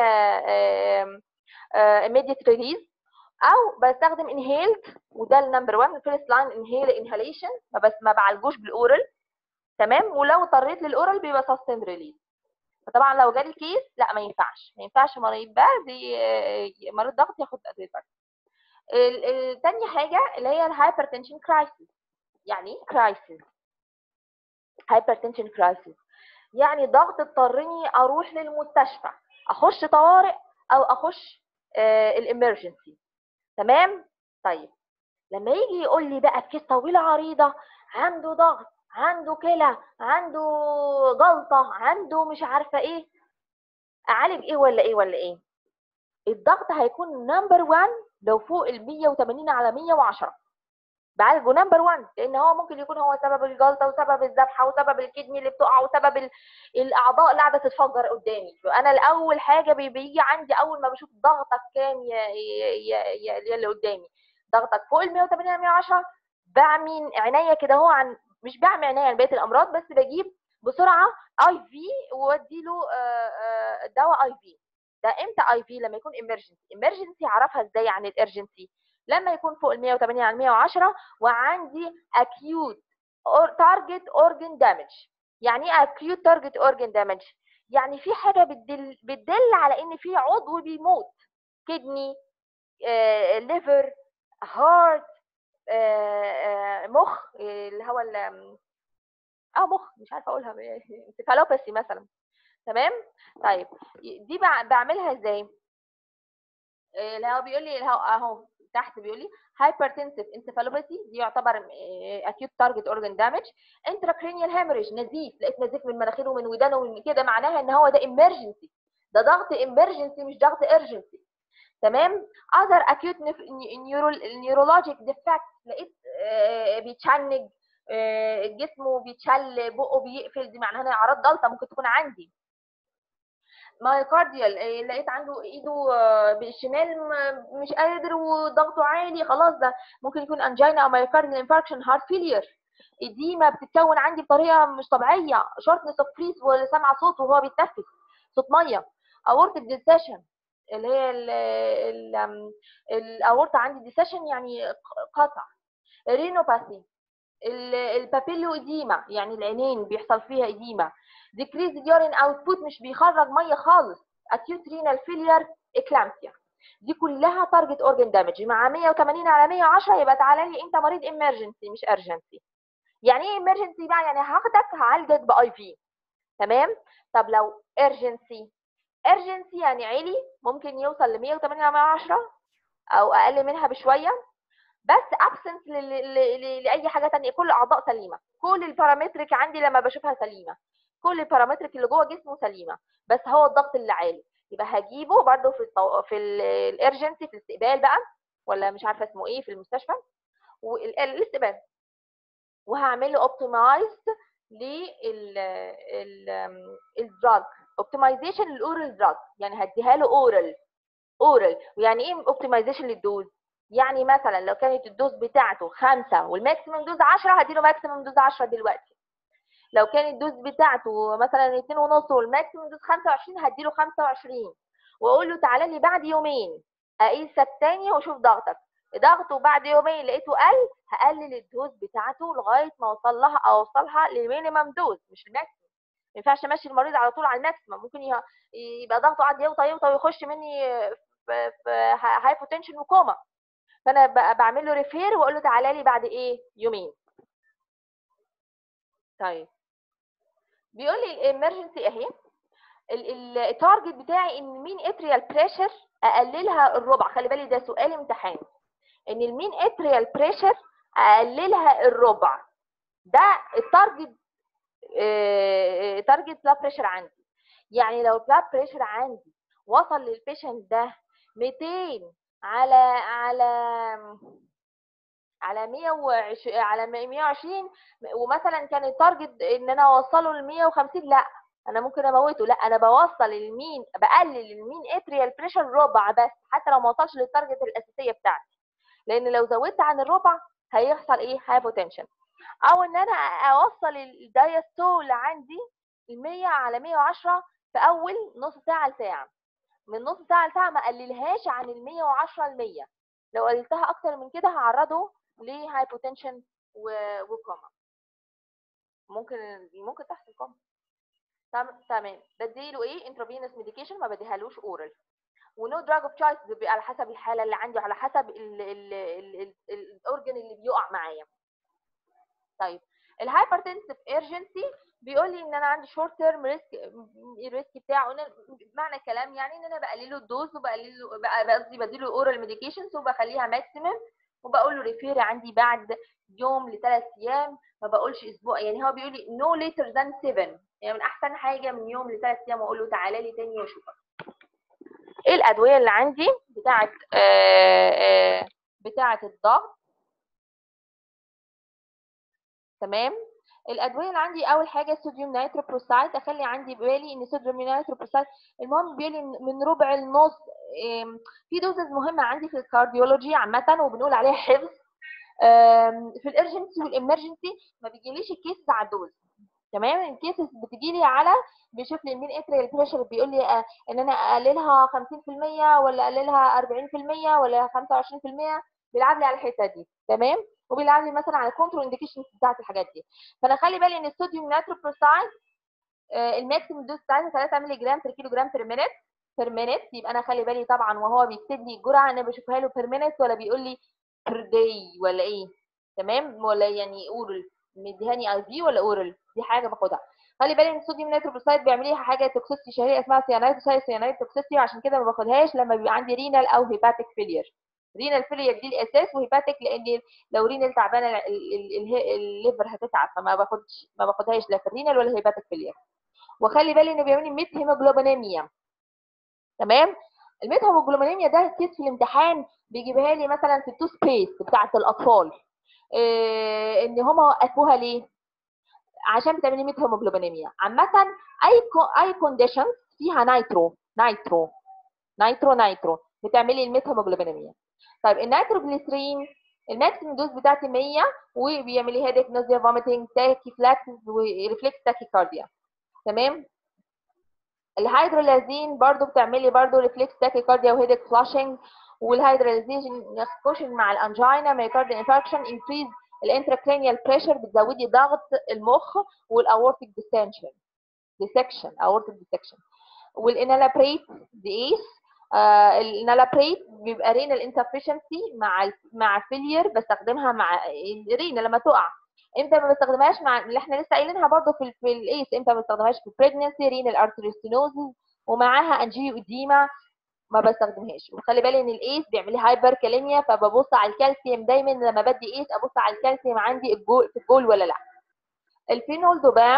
immediate ريليز او بستخدم انهيلد وده النمبر 1 فيرست لاين انهيل انهاليشن ما بس ما بعالجوش بالاورال تمام ولو اضطريت للاورال بيبقى سستند ريليز فطبعا لو جالي كيس لا ما ينفعش ما ينفعش مريض برد مريض ضغط ياخد ادويه برد الثانيه حاجه اللي هي الهايبرتنشن كرايسيس يعني ايه كرايسيس هايبرتنشن كرايسيس يعني ضغط اضطرني اروح للمستشفى اخش طوارئ او اخش آه الامرجنسي تمام طيب لما يجي يقول لي بقى في كيس طويله عريضه عنده ضغط عنده كلى عنده جلطه عنده مش عارفه ايه اعالج ايه ولا ايه ولا ايه الضغط هيكون نمبر 1 لو فوق ال 180 على 110 بعالجه نمبر 1 لان هو ممكن يكون هو سبب الجلطه وسبب الذبحه وسبب الكدني اللي بتقع وسبب ال... الاعضاء اللي قاعده تتفجر قدامي فانا الاول حاجه بيجي عندي اول ما بشوف ضغطك كام يا يا يا, يا اللي قدامي ضغطك فوق ال 180 على 110 بعمي عينيا كده هو عن مش بعمي عينيا عن بقيه الامراض بس بجيب بسرعه اي في وادي له دواء اي في ده امتى اي في لما يكون امرجنسي امرجنسي اعرفها ازاي عن الارجنسي لما يكون فوق ال 180 على 110 وعندي acute or target organ damage يعني ايه acute target organ damage يعني في حاجه بتدل بتدل على ان في عضو بيموت كدني ليفر هارت مخ اللي هو اه مخ مش عارفه اقولها انسفالوباثي مثلا تمام طيب دي بعملها ازاي اللي هو بيقول لي اهو تحت بيقول لي hypertensive encephalopathy دي يعتبر acute target organ damage intracranial hemorrhage نزيف لقيت نزيف من مناخيره ومن ودانه ومن كده معناها ان هو ده emergency ده ضغط emergency مش ضغط urgency تمام other acute neurologic defect لقيت بيتشنج جسمه بيتشل بقه بيقفل دي معناها انها اعراض جلطه ممكن تكون عندي مايوكارديال لقيت عنده ايده بالشمال مش قادر وضغطه عالي خلاص ده ممكن يكون انجينا او مايوكارديال انفاركشن هارت فيلير الديمه بتتكون عندي بطريقه مش طبيعيه شورتنس اوف بريس وسامعه صوت وهو بيتنفس صوت ميه اورتيك ديسيشن اللي هي الاورطه عندي ديسيشن يعني قطع رينوباثي البابيلو اديما يعني العينين بيحصل فيها اديما decrease urine output مش بيخرج ميه خالص acute renal failure eclampsia دي كلها target organ damage مع 180 على 110 يبقى تعالى لي انت مريض emergency مش urgency يعني ايه emergency بقى يعني هاخدك هعالجك باي في تمام طب لو urgency urgency يعني عالي ممكن يوصل ل 180 على 110 او اقل منها بشويه بس absence لاي حاجه ثانيه كل الاعضاء سليمه كل البارامتريك عندي لما بشوفها سليمه كل البارامترك اللي جوه جسمه سليمه بس هو الضغط اللي عالي يبقى هجيبه برده في الطو... في الارجنسي في الاستقبال بقى ولا مش عارفه اسمه ايه في المستشفى والاستقبال وهعمل له اوبتمايزد لل الدراج اوبتمايزيشن للاورال دراج يعني هديها له اورال اورال ويعني ايه اوبتمايزيشن للدوز يعني مثلا لو كانت الدوز بتاعته خمسة والماكسيمم دوز 10 هديله ماكسيمم دوز 10 دلوقتي لو كان الدوز بتاعته مثلا 2 ونص والماكسيمم دوز 25 هديله 25 واقول له تعالى لي بعد يومين اقيسك تاني واشوف ضغطك ضغطه بعد يومين لقيته قل هقلل الدوز بتاعته لغايه ما اوصل لها او اوصلها لمينيمم دوز مش الماكسيمم ما ينفعش امشي المريض على طول على الماكسيمم ممكن يبقى ضغطه قاعد يوطى يوطى ويخش مني في, في هايبوتنشن وكوما فانا بعمل له ريفير واقول له تعالى لي بعد ايه يومين طيب بيقول لي الامرجنسي اهي التارجت بتاعي ان مين اتريال بريشر اقللها الربع خلي بالي ده سؤال امتحان ان المين اتريال بريشر اقللها الربع ده التارجت اه تارجت بلاد بريشر عندي يعني لو البلاد بريشر عندي وصل للبيشنت ده 200 على على على 120 على 120 ومثلا كان التارجت ان انا اوصله ل 150 لا انا ممكن اموته لا انا بوصل المين بقلل المين اتريال بريشر ربع بس حتى لو ما وصلش للتارجت الاساسيه بتاعتي لان لو زودت عن الربع هيحصل ايه هايبوتنشن او ان انا اوصل الدايستول عندي ال 100 على 110 في اول نص ساعه لساعه من نص ساعه لساعه ما اقللهاش عن ال 110 ل 100 لو قللتها اكتر من كده هعرضه لهايبوتنشن وكوما ممكن ممكن تحصل كوما تمام بديله ايه انترافينوس ميديكيشن ما بديهالوش اورال ونو دراج اوف تشويس على حسب الحاله اللي عندي وعلى حسب الاورجن اللي بيقع معايا طيب الهايبرتنسيف ايرجنسي بيقول لي ان انا عندي شورت تيرم ريسك الريسك بتاعه معنى الكلام يعني ان انا بقلله الدوز وبقلله قصدي بديله اورال ميديكيشنز وبخليها ماكسيمم وبقول له ريفير عندي بعد يوم لثلاث ايام ما بقولش اسبوع يعني هو بيقول لي نو ليتر ذان 7 يعني من احسن حاجه من يوم لثلاث ايام واقول له تعالى لي تاني واشوفك ايه الادويه اللي عندي بتاعه بتاعه الضغط تمام الادويه اللي عندي اول حاجه صوديوم نيتروبروسايد اخلي عندي بالي ان صوديوم نيتروبروسايد المهم بيقول لي من ربع النص في دوزز مهمه عندي في الكارديولوجي عامه وبنقول عليها حفظ في الارجنسي والامرجنسي ما بيجيليش الكيسز على الدوز تمام الكيسز بتجي لي على بيشوف لي مين اتريال بريشر بيقول لي آه ان انا اقللها 50% ولا اقللها 40% ولا 25% بيلعب لي على الحته دي تمام وبيلعب لي مثلا على الكونترو انديكيشنز بتاعت الحاجات دي فانا خلي بالي ان الصوديوم نيتروبروسايد آه الماكسيمم دوز بتاعتها 3 مللي جرام بير كيلو جرام بير مينيت بير مينيت يبقى انا خلي بالي طبعا وهو بيكتب لي الجرعه انا بشوفها له بير مينيت ولا بيقول لي بير داي ولا ايه تمام ولا يعني اورال مديهاني اي في ولا اورال دي حاجه باخدها خلي بالي ان الصوديوم نيتروبروسايد بيعمل لي حاجه توكسيستي شهريه اسمها سيانايتوسايد سيانايت توكسيستي عشان كده ما باخدهاش لما بيبقى عندي رينال او هيباتيك فيلير رينال فيلير دي الاساس وهيباتيك لان لو رينال تعبانه الليفر هتتعب فما باخدش ما باخدهاش لا في الرينال ولا هيباتيك فيلير وخلي بالي انه بيعمل لي ميت هيموجلوبينيميا تمام الميت هيموجلوبينيميا ده كيس في الامتحان بيجيبها لي مثلا في التوث بيست بتاعه الاطفال إيه ان هم وقفوها ليه عشان بتعمل لي ميت هيموجلوبينيميا عامه اي كو اي كونديشن فيها نايترو نايترو نايترو نايترو بتعمل لي الميت هيموجلوبينيميا طيب النيتروجليسرين الماكسيمم دوز بتاعتي 100 وبيعمل لي هيدك نوزيا فوميتنج تاكي فلاكس وريفلكس تاكيكارديا تمام الهيدرولازين برضو بتعمل لي برضو ريفلكس تاكيكارديا وهيدك فلاشنج والهيدرولازين يخش مع الانجينا مايكارديال انفاركشن انكريز الانتراكرينيال بريشر بتزود لي ضغط المخ والاورتيك ديستنشن ديسكشن اورتيك ديسكشن والانالابريت دي ايس آه النالابريت بيبقى رينال انسفشنسي مع ال مع فيلير بستخدمها مع الرينا لما تقع امتى ما بستخدمهاش مع اللي احنا لسه قايلينها برضه في ال في الايس امتى ما بستخدمهاش في البريجنسي رينال ارتريستينوزز ومعاها انجيو اديما ما بستخدمهاش وخلي بالي ان الايس بيعمل لي هايبر كاليميا فببص على الكالسيوم دايما لما بدي ايس ابص على الكالسيوم عندي الجول في الجول ولا لا الفينول دوبام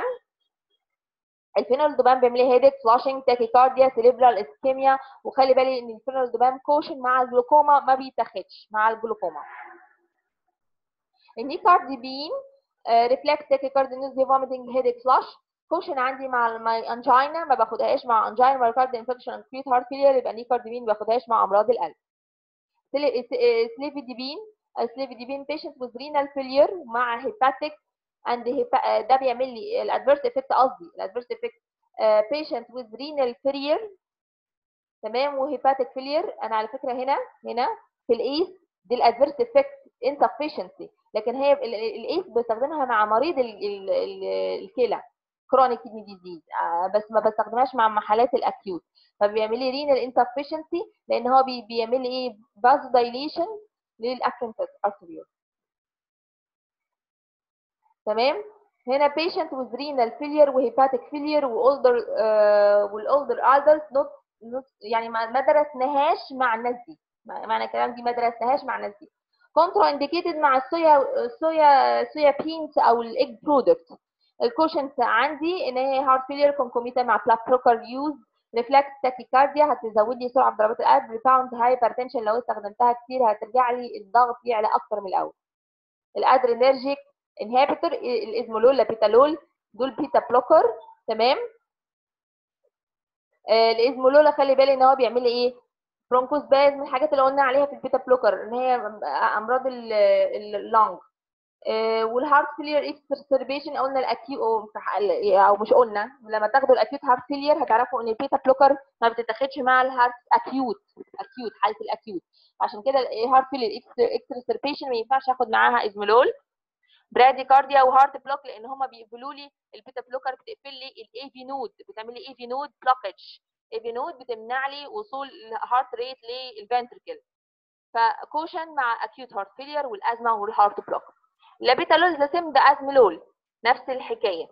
الفينول دوبام بيعمل لي هيدك فلاشنج تاكيكارديا سيريبرال اسكيميا وخلي بالي ان الفينول دوبام كوشن مع الجلوكوما ما بيتاخدش مع الجلوكوما النيكارديبين ريفلكس تاكيكاردينوزي فوميتنج هيديك فلاش كوشن عندي مع ماي انجينا ما باخدهاش مع انجينا مايوكارد انفكشن اكيوت هارت فيلير يبقى نيكارديمين ما باخدهاش مع امراض القلب سليفيديبين سليفيديبين بيشنت with renal failure مع hepatic and hepa- ده بيعمل لي الادفيرس افكت قصدي الادفيرس افكت patient with renal failure تمام وهيباتيك فيلير انا على فكره هنا هنا في الايس دي الادفيرس افكت insufficiency لكن هي ال- ال- الايس بستخدمها مع مريض ال- ال- ال- الكلى كرونيك كيدني ديزيز بس ما بستخدمهاش مع حالات الاكيوت فبيعمل لي رينال insufficiency لان هو بي- بيعمل لي ايه فاز دايليشن للافرنت ارتريول تمام هنا patient with renal failure وهيباتيك failure والolder uh, والolder adults not, not يعني ما ما درسناهاش مع الناس دي مع- معنى الكلام دي ما درسناهاش مع الناس دي كونترا انديكيتد مع الصويا الصويا صويا بينز او الايج برودكت الكوشنز عندي ان هي هارت فيلير كونكوميتا مع بلاك بروكر يوز ريفلكس تاكيكارديا هتزود لي سرعه ضربات القلب ريباوند هايبرتنشن لو استخدمتها كتير هترجع لي الضغط يعلى اكتر من الاول الادرينرجيك انهبيتور الازمولول لابيتالول دول بيتا بلوكر تمام آه، الازمولول خلي بالي ان هو بيعمل لي ايه برونكوس باز من الحاجات اللي قلنا عليها في البيتا بلوكر ان هي امراض ال- ال- اللنج والهارت فيلير اكسربيشن قلنا الاكيو او مش قلنا لما تاخدوا الاكيوت هارت فيلير هتعرفوا ان البيتا بلوكر ما بتتاخدش مع الهارت اكيوت اكيوت حاله الاكيوت عشان كده الهارت فيلير اكسربيشن ما ينفعش اخد معاها ازمولول براديكارديا وهارت بلوك لان هما بيقفلوا لي البيتا بلوكر بتقفل لي الاي في نود بتعمل لي اي في نود بلوكج اي في نود بتمنع لي وصول الهارت ريت للفنتركل فكوشن مع اكيوت هارت فيلير والازمه والهارت بلوك لابيتالول ذا سيم ده ازملول نفس الحكايه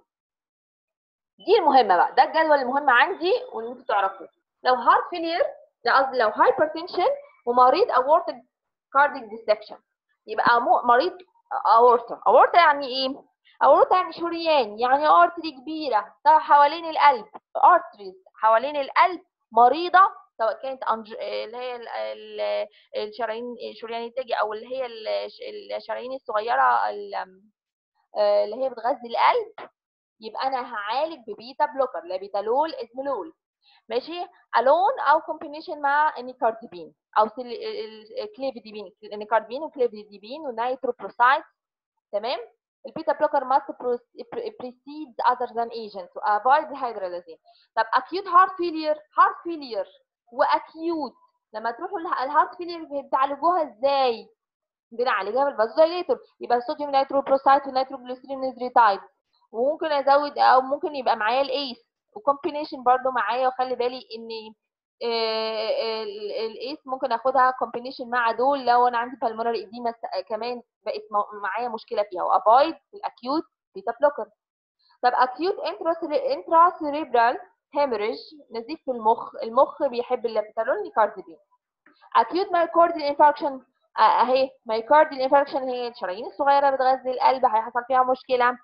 دي المهمه بقى ده الجدول المهم عندي وان انتوا تعرفوه لو هارت فيلير ده قصدي لو هايبرتنشن ومريض اورتيك كارديك ديسكشن يبقى مو- مريض اورتا اورتا يعني ايه اورتا يعني شريان يعني ارتري كبيره ده حوالين القلب ارتريز حوالين القلب مريضه سواء كانت أنج... اللي هي ال- ال- الشرايين الشريان التاجي او اللي هي الش- الشرايين الصغيره ال- آه، اللي هي بتغذي القلب يبقى انا هعالج ببيتا بلوكر لابيتالول ازملول ماشي الون او كومبينيشن مع النيكارديبين او سل- ال- ال- كليفيديبين النيكارديبين وكليفيديبين ونيتروبروسايد تمام البيتا بلوكر must pros- precedes other than agents to avoid dehydrolysis طب acute heart failure heart failure واكيوت لما تروحوا اله- الهارت فيلير بتعالجوها ازاي بنعالجها بالفازودايليتور يبقى الصوديوم نيتروبروسايد ونيتروجليسرين نيزريتايد وممكن ازود او ممكن يبقى معايا الايس وكومبينيشن برضو معايا وخلي بالي ان آه، ال- الايس ممكن اخدها كومبينيشن مع دول لو انا عندي بالمونري اديما كمان بقت مو- معايا مشكله فيها وافايد الاكيوت بيتا بلوكر طب اكيوت انترا سيريبرال هيموريج نزيف في المخ المخ بيحب اللابيتالول نيكارديبين اكيوت مايكارديال انفاركشن اهي مايكارديال انفاركشن هي الشرايين الصغيره بتغذي القلب هيحصل فيها مشكله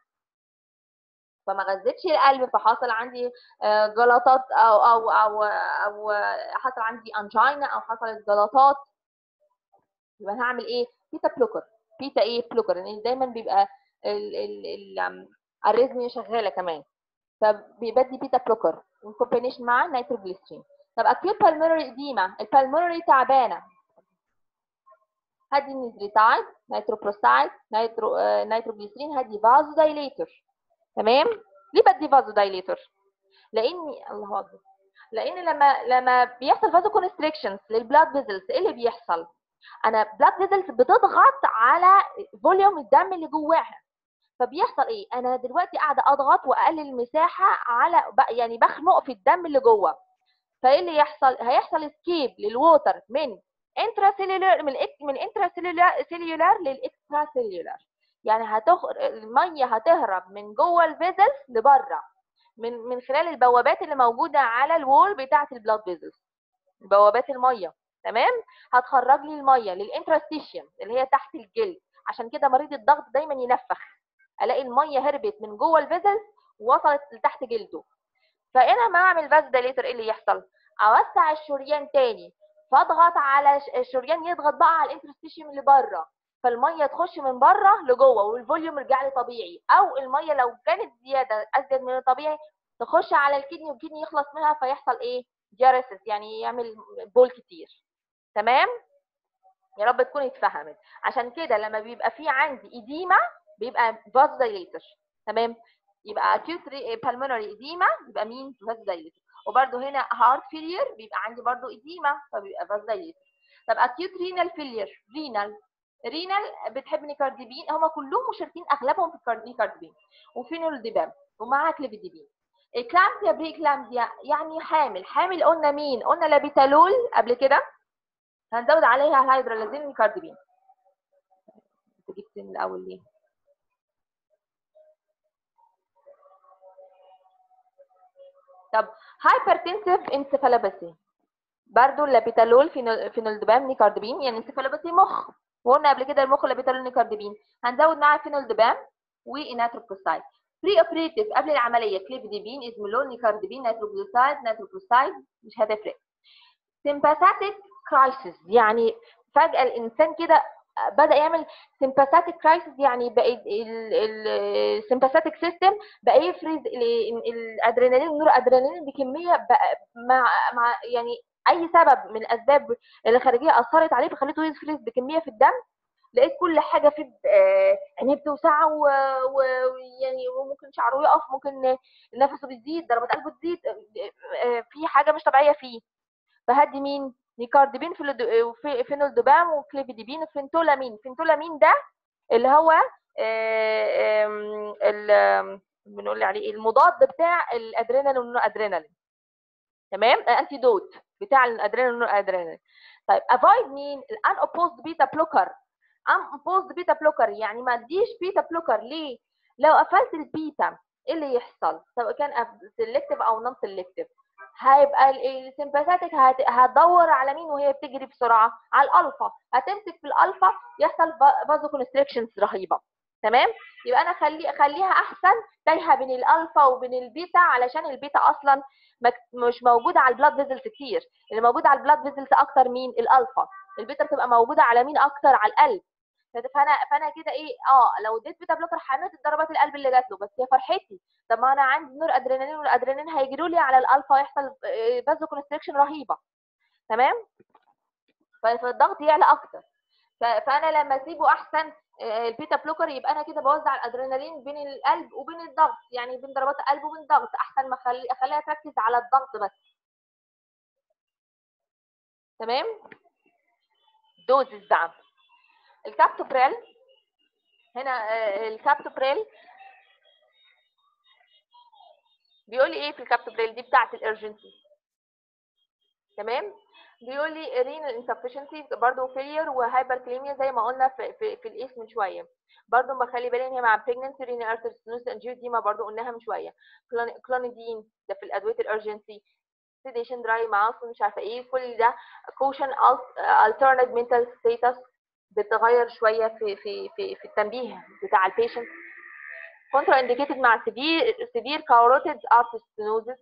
فما غذتش القلب فحصل عندي آه، جلطات او او او او حصل عندي انجينا او حصلت جلطات يبقى أنا هعمل ايه بيتا بلوكر بيتا ايه بلوكر لان دايما بيبقى ال ال ال آم، الريزميا شغاله كمان فبيبدي بيتا بلوكر وكومبينيشن مع نيتروجليسرين طب اكيوت بالمونري اديما البالمونري تعبانه هدي نيزريتايد نيتروبروسايد نيترو آه، نيتروجليسرين هدي فازو دايليتور تمام ليه بدي فازو دايليتور لاني الله اكبر لان لما لما بيحصل فازو كونستريكشنز للبلاد فيزلز ايه اللي بيحصل انا بلاد فيزلز بتضغط على فوليوم الدم اللي جواها فبيحصل ايه انا دلوقتي قاعده اضغط واقلل المساحه على ب- يعني بخنق في الدم اللي جوه فايه اللي يحصل هيحصل سكيب للووتر من انترا سيلولار من الإك- من انترا سيلولار للاكسترا سيلولار يعني هتخ... الميه هتهرب من جوه الفيزلز لبره من من خلال البوابات اللي موجوده على الوول بتاعه البلاد فيزلز بوابات الميه تمام هتخرج لي الميه للانتراستيشيوم اللي هي تحت الجلد عشان كده مريض الضغط دايما ينفخ الاقي الميه هربت من جوه الفيزلز ووصلت لتحت جلده فانا ما اعمل فاز دايليتر ايه اللي يحصل اوسع الشريان تاني فاضغط على ش- الشريان يضغط بقى على الانترستيشيوم اللي بره فالميه تخش من بره لجوه والفوليوم يرجع لي طبيعي او الميه لو كانت زياده ازيد من الطبيعي تخش على الكدني والكدني يخلص منها فيحصل ايه جارسس يعني يعمل بول كتير تمام يا رب تكون اتفهمت عشان كده لما بيبقى في عندي ايديما بيبقى فاز دايليتر تمام يبقى acute pulmonary edema يبقى مين فاز دايليتر وبرده هنا heart failure بيبقى عندي برده edema فبيبقى فاز دايليتر طب acute renal failure renal رينال بتحب نيكارديبين هم كلهم مشاركين اغلبهم في النيكارديبين وفينول ديبام ومعاها كليفيديبين الكلامزيا بري كلامزيا يعني حامل حامل قلنا مين قلنا لابيتالول قبل كده هنزود عليها الهيدرالازين نيكارديبين انت جبت من الاول ليه طب هايبرتنسيف انسفالوباثي برضه اللابيتالول فينولدبام نيكارديبين يعني انسفالوباثي مخ وقلنا قبل كده المخ اللابيتالول نيكارديبين هنزود معاه فينولدبام واناتروبوسايد بري اوبريتيف قبل العمليه كليفديبين ازمولول نيكارديبين نيتروبوسايد نيتروبوسايد مش هتفرق سيمباثيك كرايسيس يعني فجاه الانسان كده بدا يعمل سيمباثيك كرايسيس يعني بقى السيمباثيك سيستم بقى يفرز الادرينالين والنور ادرينالين بكميه بقى مع مع يعني اي سبب من الاسباب اللي خارجيه اثرت عليه فخليته يفرز بكميه في الدم لقيت كل حاجه في عينيه بتوسع ويعني وممكن شعره يقف ممكن نفسه بيزيد ضربات قلبه تزيد في حاجه مش طبيعيه فيه فهدي مين نيكارديبين فينولدوبام وكليفيديبين وفينتولامين فينتولامين ده اللي هو بنقول عليه المضاد بتاع الادرينالين والنور ادرينالين تمام انتي دوت بتاع الادرينالين والنور ادرينالين طيب افايد مين الان اوبوزد بيتا بلوكر ان اوبوزد بيتا بلوكر يعني ما اديش بيتا بلوكر ليه لو قفلت البيتا ايه اللي يحصل سواء كان سيلكتيف او نون سيلكتيف هيبقى السمباثيك هتدور على مين وهي بتجري بسرعه على الالفا هتمسك في الالفا يحصل فازو كونستريكشنز رهيبه تمام يبقى انا خلي اخليها احسن تايهه بين الالفا وبين البيتا علشان البيتا اصلا مش موجوده على البلاد فيزلز كتير اللي موجود على البلاد فيزلز اكتر مين الالفا البيتا بتبقى موجوده على مين اكتر على القلب فانا فانا كده ايه اه لو اديت بيتا بلوكر حملت ضربات القلب اللي جات له بس هي فرحتي طب ما انا عندي نور ادرينالين والادرينالين هيجروا لي على الالفا يحصل فازو كونستريكشن رهيبه تمام فالضغط يعلى اكتر فانا لما اسيبه احسن البيتا بلوكر يبقى انا كده بوزع الادرينالين بين القلب وبين الضغط يعني بين ضربات القلب وبين الضغط احسن ما اخلي اخليها تركز على الضغط بس تمام دوزز بقى الكابتوبريل هنا الكابتوبريل بيقول لي ايه في الكابتوبريل دي بتاعه الارجنسي تمام بيقول لي رينال انسفشنسي برضه فيلير وهايبركليميا زي ما قلنا في في, في الايس من شويه برضه بخلي بالي ان هي مع بريجننسي رينال ارترسنوس انجيوديما برضه قلناها من شويه كلونيدين ده في الادويه الارجنسي سيديشن دراي ماوس مش عارفه ايه كل ده كوشن alternate mental status بتغير شويه في في في في التنبيه بتاع البيشنت كونترا انديكيتد مع سيفير سيفير كاروتيد ارتر ستينوزس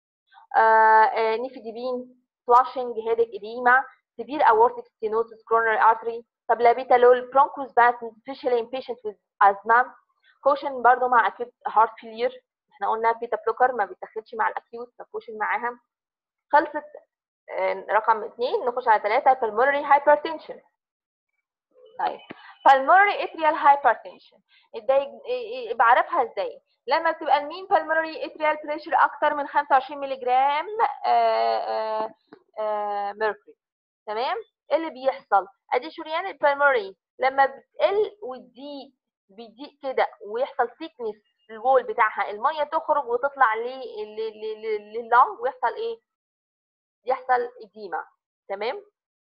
نيفيديبين فلاشنج هيدك اديما سيفير aortic stenosis coronary artery طب لابيتالول برونكوس باسم especially in patients with asthma كوشن برضه مع acute heart failure احنا قلنا بيتا بلوكر ما بيتاخدش مع الاكيوت فكوشن معاها خلصت رقم اثنين نخش على ثلاثة pulmonary hypertension طيب pulmonary atrial hypertension ازاي بعرفها ازاي لما بتبقى المين pulmonary atrial pressure اكتر من 25 مللي جرام ميركوري تمام ايه اللي بيحصل ادي شريان البلمونري لما بتقل وتضيق بيضيق كده ويحصل ثيكنس الوول بتاعها الميه تخرج وتطلع لللنج ويحصل ايه يحصل اديما تمام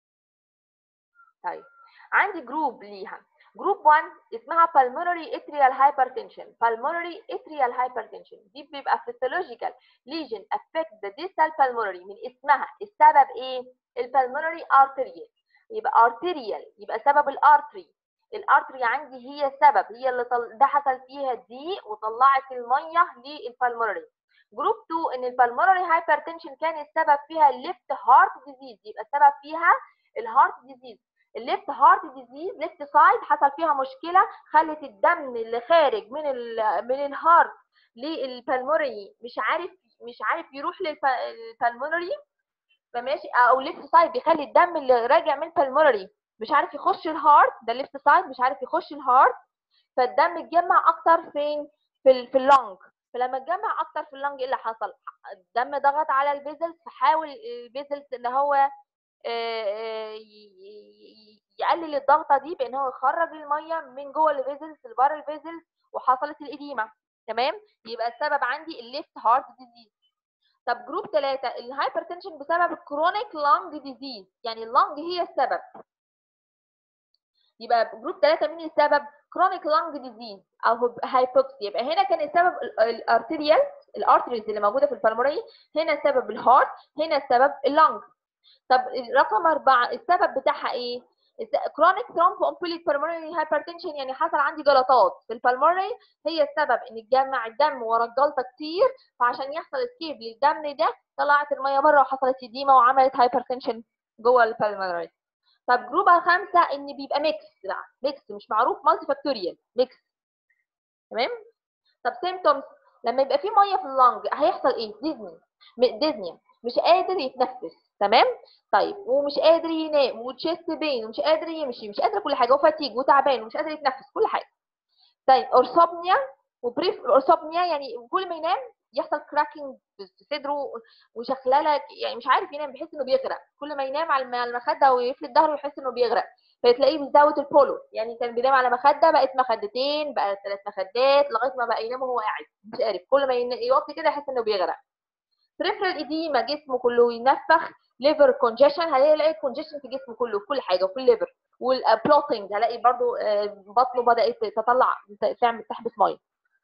طيب عندي جروب ليها جروب 1 اسمها pulmonary atrial hypertension pulmonary atrial hypertension دي بيبقى physiological lesion affect the distal pulmonary من اسمها السبب ايه البلمونري arterial يبقى arterial يبقى سبب الارتري الارتري عندي هي السبب هي اللي طل... ده حصل فيها ضيق وطلعت الميه للبلمونري جروب 2 ان البلمونري هايبرتنشن كان السبب فيها ليفت هارت ديزيز يبقى السبب فيها الهارت ديزيز الليفت هارت ديزيز ليفت سايد حصل فيها مشكله خلت الدم اللي خارج من ال من الهارت للبلموري مش عارف مش عارف يروح للبلمونري فماشي او ليفت سايد بيخلي الدم اللي راجع من البلمونري مش عارف يخش الهارت ده الليفت سايد مش عارف يخش الهارت فالدم اتجمع اكتر فين في ال في اللنج فلما اتجمع اكتر في اللنج ايه اللي حصل الدم ضغط على الفيزلز فحاول الفيزلز ان هو يقلل الضغطه دي بان هو يخرج الميه من جوه الفيزلز لبره الفيزلز وحصلت الاديمه تمام يبقى السبب عندي الليفت هارت ديزيز طب جروب 3 الهايبرتنشن بسبب الكرونيك لانج ديزيز يعني اللانج هي السبب يبقى جروب 3 مين السبب كرونيك لانج ديزيز او هايبوكسيا يبقى هنا كان السبب الارتيريال الارتريز اللي موجوده في البلموري هنا السبب الهارت هنا السبب اللانج طب رقم أربعة السبب بتاعها ايه كرونيك ثرومب امبوليك بالمونري هايبرتنشن يعني حصل عندي جلطات في البلمونري هي السبب ان اتجمع الدم ورا الجلطه كتير فعشان يحصل اسكيب للدم ده طلعت الميه بره وحصلت اديمه وعملت هايبرتنشن جوه البلمونري طب جروب خمسة ان بيبقى ميكس بقى ميكس مش معروف مالتي فاكتوريال ميكس تمام طب سيمتومز لما يبقى في ميه في اللنج هيحصل ايه ديزني ديزني مش قادر يتنفس تمام طيب ومش قادر ينام وتشيست بين ومش قادر يمشي مش قادر كل حاجه وفاتيج وتعبان ومش قادر يتنفس كل حاجه طيب اورثوبنيا وبريف اورثوبنيا يعني كل ما ينام يحصل كراكنج في صدره وشخلله يعني مش عارف ينام بيحس انه بيغرق كل ما ينام على المخده ويفلت ظهره يحس انه بيغرق فتلاقيه بيزود البولو يعني كان بينام على مخده بقت مخدتين بقت ثلاث مخدات لغايه ما بقى ينام وهو قاعد مش عارف كل ما يوطي كده يحس انه بيغرق بريفرال ايديما جسمه كله ينفخ ليفر كونجيشن هلاقي كونجيشن في جسمه كله في كل حاجه وفي الليفر والبلوتنج هلاقي برضو بطنه بدات تطلع تعمل تحبس ميه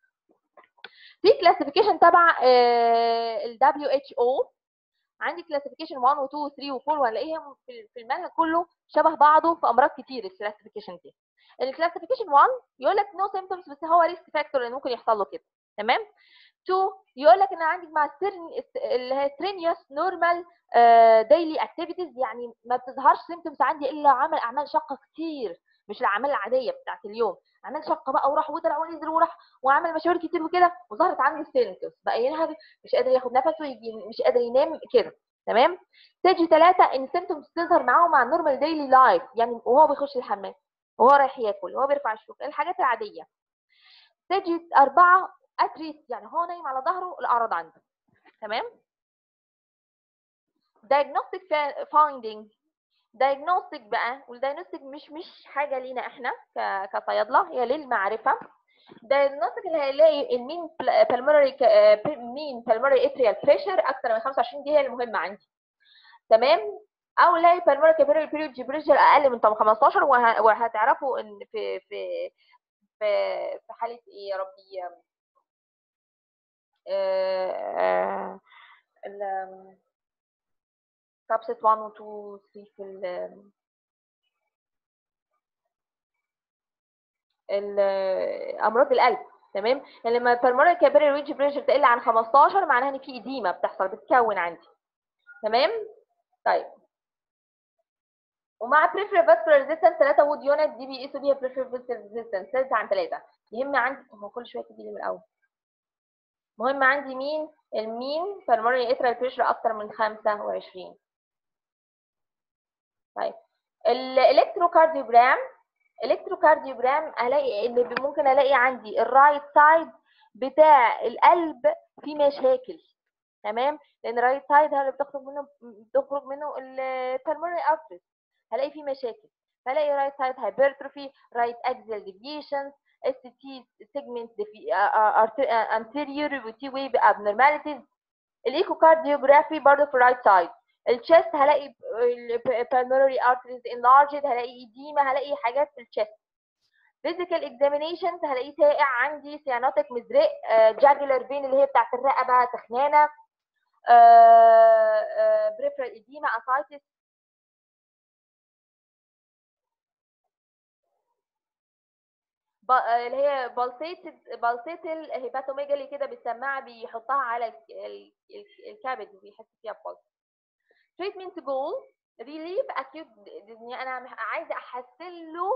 في كلاسيفيكيشن تبع ال WHO عندي كلاسيفيكيشن 1 و 2 و 3 و 4 وهلاقيهم في المنهج كله شبه بعضه في امراض كتير الكلاسيفيكيشن دي الكلاسيفيكيشن 1 يقول لك نو سيمبتومز بس هو ريسك فاكتور اللي ممكن يحصل له كده تمام 2 يقول لك ان عندك مع اللي هي strenuous نورمال ديلي اكتيفيتيز يعني ما بتظهرش سيمتومز عندي الا عمل اعمال شاقه كتير مش الاعمال العاديه بتاعت اليوم اعمال شاقه بقى وراح وطلع ونزل وراح وعمل مشاوير كتير وكده وظهرت عنده السيمتومز بقى ينهج مش قادر ياخد نفسه مش قادر ينام كده تمام ستيج 3 ان السيمتومز تظهر معاه مع النورمال ديلي لايف يعني وهو بيخش الحمام وهو رايح ياكل وهو بيرفع الشوك الحاجات العاديه ستيج 4 اتريس يعني هو نايم على ظهره الاعراض عنده تمام diagnostic finding diagnostic بقى والdiagnostic مش مش حاجه لينا احنا كصيادله هي للمعرفه diagnostic اللي هيلاقي المين pulmonary مين pulmonary atrial pressure اكتر من 25 دي هي المهمه عندي تمام او لاقي pulmonary capillary period pressure اقل من 15 وهتعرفوا ان في في في في حاله ايه يا ربي ال كابسة 1 و 2 و 3 في ال امراض القلب تمام يعني لما البلمونري كابيلاري ريدج بريشر تقل عن 15 معناها ان في اديمه بتحصل بتكون عندي تمام طيب ومع بريفرال فاسكولار ريزيستنس 3 وود يونت دي بيقيسوا بيها بريفرال فاسكولار ريزيستنس 3 عن 3 يهم عندي هو كل شويه تيجي لي من الاول مهم عندي مين المين pulmonary atrial pressure اكتر من 25 طيب الالكتروكارديوجرام الكتروكارديوجرام الاقي ان ممكن الاقي عندي الرايت سايد بتاع القلب فيه مشاكل تمام لان الرايت سايد هو اللي بتخرج منه بتخرج منه البلمونري ارتريز هلاقي فيه مشاكل فلاقي رايت سايد هايبرتروفي رايت اكزيال ديفيشنز اس تي سيجمنت anterior وتي ويف abnormalities الايكوكارديوجرافي برضه في الرايت سايد الشيست هلاقي pulmonary arteries enlarged هلاقي edema هلاقي حاجات في الشيست physical examinations هلاقي سائع عندي سيانوتك مزرق جاجولار فين اللي هي بتاعت الرقبه تخنانه بريفرال edema ascites اللي هي بالسيتد بالسيتل هيباتوميجالي كده بالسماعه بيحطها على الكبد وبيحس فيها ببلس تريتمنت جول ريليف اكيوت ديزني انا مح- عايزه احسن له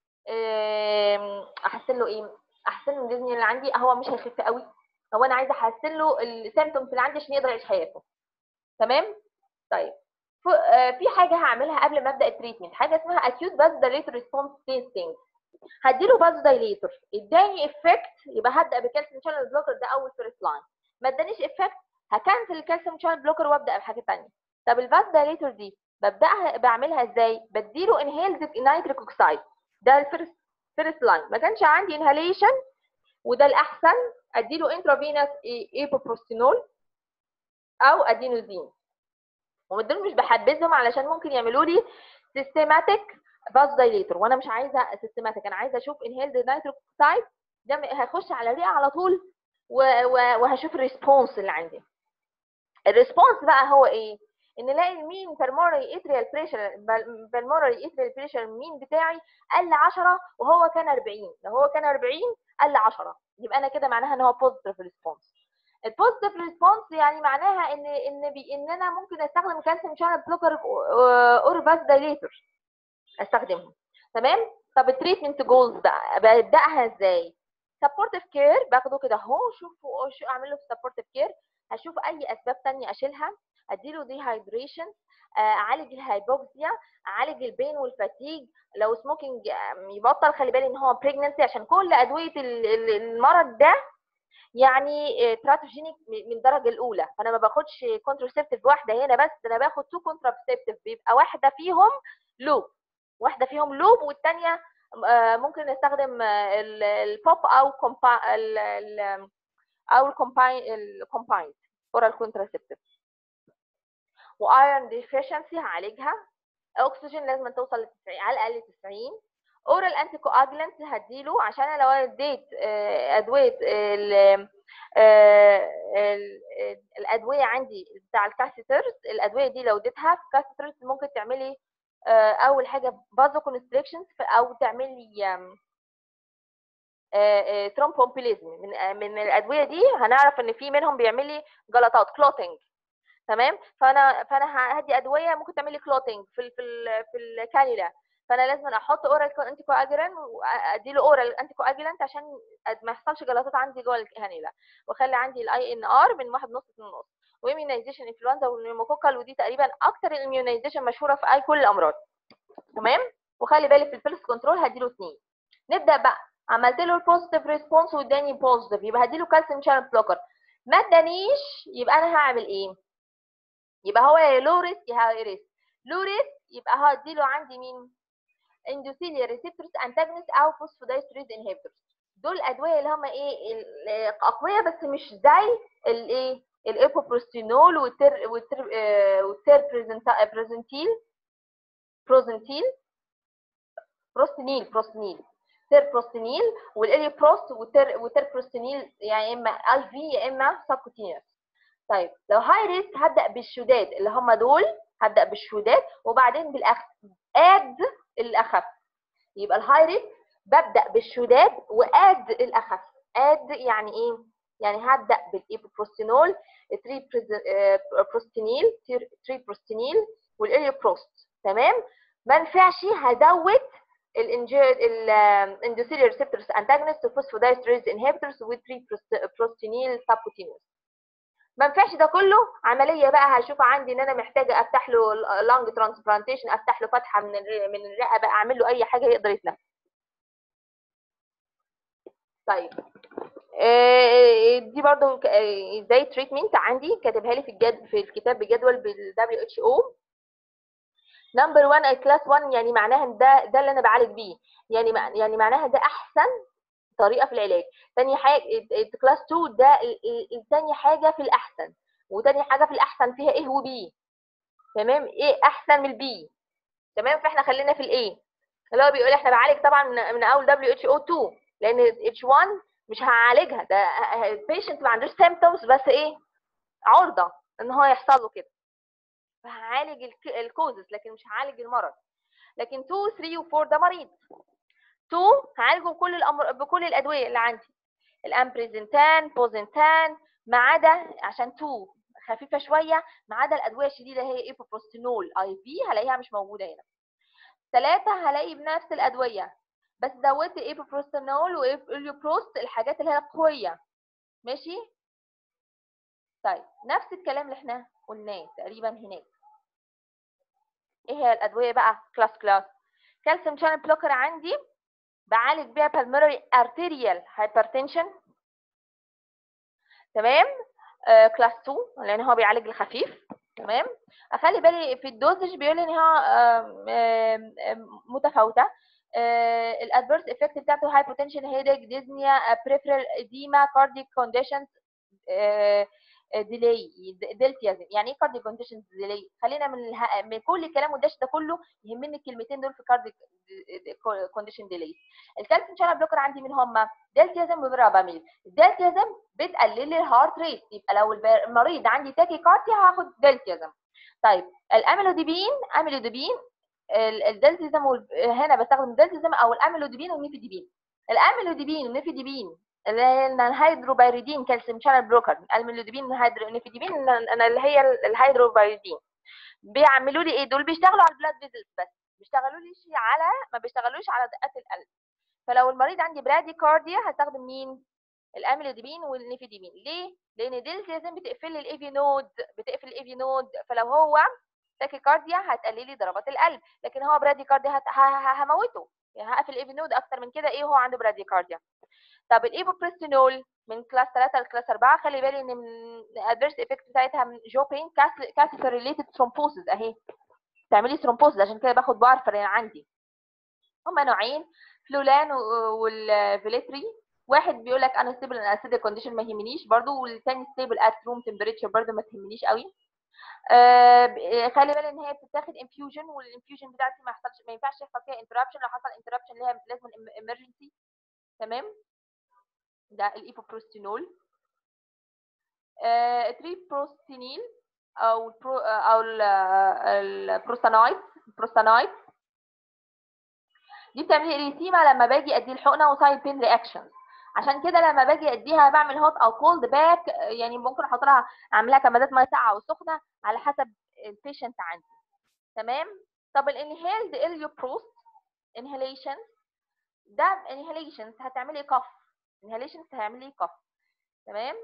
آم، احسن له ايه احسن له الديزني اللي عندي هو مش هيخف قوي هو انا عايزه احسن له السيمتومز اللي عندي عشان يقدر يعيش حياته تمام طيب ف- آه، في حاجه هعملها قبل ما ابدا التريتمنت حاجه اسمها acute vasodilator response testing هديله vasodilator اداني افكت يبقى هبدا بكالسيوم شانل بلوكر ده اول فيرست لاين ما ادانيش افكت هكنسل الكالسيوم شانل بلوكر وابدا بحاجه ثانيه طب الفاسوديليتور دي ببداها بعملها ازاي بديله انهيلد نيتريك اوكسايد ده الفيرست فيرست لاين ما كانش عندي انهاليشن وده الاحسن اديله انترافينوس ايبوبروستينول او ادينوزين ودول مش بحبذهم علشان ممكن يعملوا لي سيستماتيك فاسوديليتور وانا مش عايزه سيستماتيك انا عايزه اشوف انهيلد نيتريك اوكسايد ده هيخش على الرئه على طول و- و- وهشوف الريسبونس اللي عندي الريسبونس بقى هو ايه ان الاقي المين بالموري اتريال بريشر بالموري اتريال بريشر المين بتاعي قل 10 وهو كان 40 لو هو كان 40 قل 10 يبقى انا كده معناها ان هو بوزيتيف ريسبونس البوزيتيف ريسبونس يعني معناها ان ان بي ان انا ممكن استخدم كالسيوم شانل بلوكر اور فاسوديليتور استخدمهم تمام طب التريتمنت جولز بقى ببداها ازاي سبورتيف كير باخده كده اهو شوفوا شو اعمل له في سبورتيف كير هشوف اي اسباب تانية اشيلها اديله دي هايدريشن اعالج الهايبوكسيا اعالج البين والفاتيج لو سموكينج يبطل خلي بالي ان هو بريجننسي عشان كل ادويه ال- ال- المرض ده يعني تراتوجينيك من الدرجه الاولى فانا ما باخدش كونترسبتيف واحده هنا بس انا باخد تو كونترسبتيف بيبقى واحده فيهم لوب واحده فيهم لوب والثانيه ممكن نستخدم آه، ال- البوب او كومبا ال- ال- او الكومباين الكومبايند اورال كونترسبتيف وايرون ديفيشنسي هعالجها اكسجين لازم توصل ل 90 على الاقل 90 اورال انتي كواجلانت هديله عشان أنا لو اديت آه، ادويه ال- آه، ال- الادويه عندي بتاع الكاسيترز الادويه دي لو اديتها في كاسيترز ممكن تعملي آه، اول حاجه بازو كونستريكشنز او تعمل لي ترومبومبيليزم من آه، من الادويه دي هنعرف ان في منهم بيعمل لي جلطات كلوتنج تمام فانا فانا هدي ادويه ممكن تعمل لي كلوتنج في ال في ال في الكانيولا فانا لازم احط اورال انتي كواجلانت وادي له اورال انتي كواجلانت عشان ما يحصلش جلطات عندي جوه الكانيولا واخلي عندي الاي ان ار من واحد ونص اتنين ونص واميونيزيشن انفلونزا والنيوموكوكال ودي تقريبا اكتر الاميونيزيشن مشهوره في اي كل الامراض تمام وخلي بالي في الفيرست كنترول هديله اثنين نبدا بقى عملت له البوزيتيف ريسبونس واداني بوزيتيف يبقى هديله كالسيوم شانل بلوكر ما ادانيش يبقى انا هعمل ايه يبقى هو يا لو ريسك يا هاي ريسك لو ريسك يبقى هديله عندي مين اندوثيليا ريسبتورز انتاجونست او فوسفودايستريز انهبيتورز دول ادويه اللي هم ايه ال- اقوياء بس مش زي الايه الايبوبروستينول والتر والتر آه، والتر بريزنتا- بريزنتيل بروزنتيل بروستينيل بروستينيل تر بروستينيل والاليبروست وتر وتر بروستينيل يعني اما اي في يا اما سبكوتينيوس طيب لو هاي ريسك هبدا بالشداد اللي هم دول هبدا بالشداد وبعدين بالاخف اد الاخف يبقى الهاي ريسك ببدا بالشداد واد الاخف اد يعني ايه يعني هبدا بالايبوبروستينول 3 بروستينيل 3 بروستينيل والاليوبروست تمام ما نفعش هزود الاندوثيليال ريسبتورز انتاجونست وفوسفودايستريز انهبيتورز و 3 بروستينيل سبكوتينوس ما ينفعش ده كله عمليه بقى هشوف عندي ان انا محتاجه افتح له لانج ترانسبلانتيشن افتح له فتحه من الر- من الرئه بقى اعمل له اي حاجه يقدر يتنفس طيب آه، دي برضو ك- آه، ازاي تريتمنت عندي كاتبها لي في الجد في الكتاب بجدول بال WHO نمبر 1 كلاس 1 يعني معناها إن ده ده اللي انا بعالج بيه يعني مع- يعني معناها ده احسن طريقه في العلاج تاني حاجه كلاس 2 ده ال- ال- ال- تاني حاجه في الاحسن وتاني حاجه في الاحسن فيها ايه وبي تمام ايه احسن من البي تمام فاحنا خلينا في الايه اللي هو بيقول احنا بعالج طبعا من من اول WHO 2 لان H1 مش هعالجها ده البيشنت ما عندوش سيمبتومز بس ايه عرضه ان هو يحصل له كده فهعالج الكوزز لكن مش هعالج المرض لكن 2 3 و4 ده مريض 2 هعالجه بكل الأمر... بكل الادويه اللي عندي الامبريزنتان بوزنتان ما عدا عشان 2 خفيفه شويه ما عدا الادويه الشديده هي ايبوبروستينول اي في هلاقيها مش موجوده هنا ثلاثة هلاقي بنفس الادويه بس زودت ايبوبروستينول وايليوبروست الحاجات اللي هي القويه ماشي طيب نفس الكلام اللي احنا قلناه تقريبا هناك ايه هي الادويه بقى كلاس كلاس كالسيوم شانل بلوكر عندي بعالج بيها pulmonary arterial hypertension تمام آه كلاس 2 لان هو بيعالج الخفيف تمام اخلي بالي في الدوزج بيقول ان هي متفاوته الادفيرس افكت بتاعته هايبوتنشن هيدك ديزنيا بريفرال اديما كارديك كونديشنز ديلي دلتيازم يعني ايه كارديك كونديشنز ديلي خلينا من الها... من كل الكلام والدش ده كله يهمني الكلمتين دول في كارديك كونديشن ديلي الكالسيوم شانل بلوكر عندي مين هم دلتيازم وفيراباميل الدلتيازم بتقلل لي الهارت ريت يبقى لو المريض عندي تاكي كارديا هاخد دلتيازم طيب الاميلوديبين اميلوديبين الدلتيازم هنا بستخدم الدلتيازم او الاميلوديبين والنيفيديبين الاميلوديبين والنيفيديبين اللي هي الهيدروبيريدين كالسيوم شانل بلوكر الميلوديبين النيفيديبين انا اللي هي الهيدروبيريدين بيعملوا لي ايه دول بيشتغلوا على البلاد فيزلز بس بيشتغلوا لي على ما بيشتغلوش على دقات القلب فلو المريض عندي برادي كارديا هستخدم مين الاميلوديبين والنيفيديبين ليه لان ديلتيازم بتقفل لي الايفي نود بتقفل الايفي نود فلو هو تاكيكارديا هتقلل لي ضربات القلب لكن هو برادي كارديا هموته يعني هقفل الايفي نود اكتر من كده ايه هو عنده برادي كارديا طب الايبوبريستينول من كلاس 3 لكلاس 4 خلي بالي ان من الادفيرس افكت بتاعتها من جوبين كاثيتر ريليتد ثرومبوسيس اهي تعملي ثرومبوسيس عشان كده باخد بارفرين عندي هما نوعين فلولان والفيليتري واحد بيقول لك انا ستيبل ان اسيدك كونديشن ما يهمنيش برضو والتاني ستيبل ات روم تمبريتشر برضو ما تهمنيش قوي آه خلي بالي ان هي بتتاخد انفيوجن والانفيوجن بتاعتي ما يحصلش ما ينفعش يحصل فيها انتربشن لو حصل انتربشن ليها لازم امرجنسي تمام ده الايبوبروستينول آه تريبروستينيل او البرو او البروستانايد البروستانايد دي بتعمل اريثيما لما باجي ادي الحقنه وسايد بين رياكشنز عشان كده لما باجي اديها بعمل هوت او كولد باك يعني ممكن احط لها اعملها كمادات ميه ساقعه او سخنه على حسب البيشنت عندي تمام طب الانهيلد اليوبروست انهيليشن ده انهيليشنز هتعملي كف انهيليشنز هيعملي كف تمام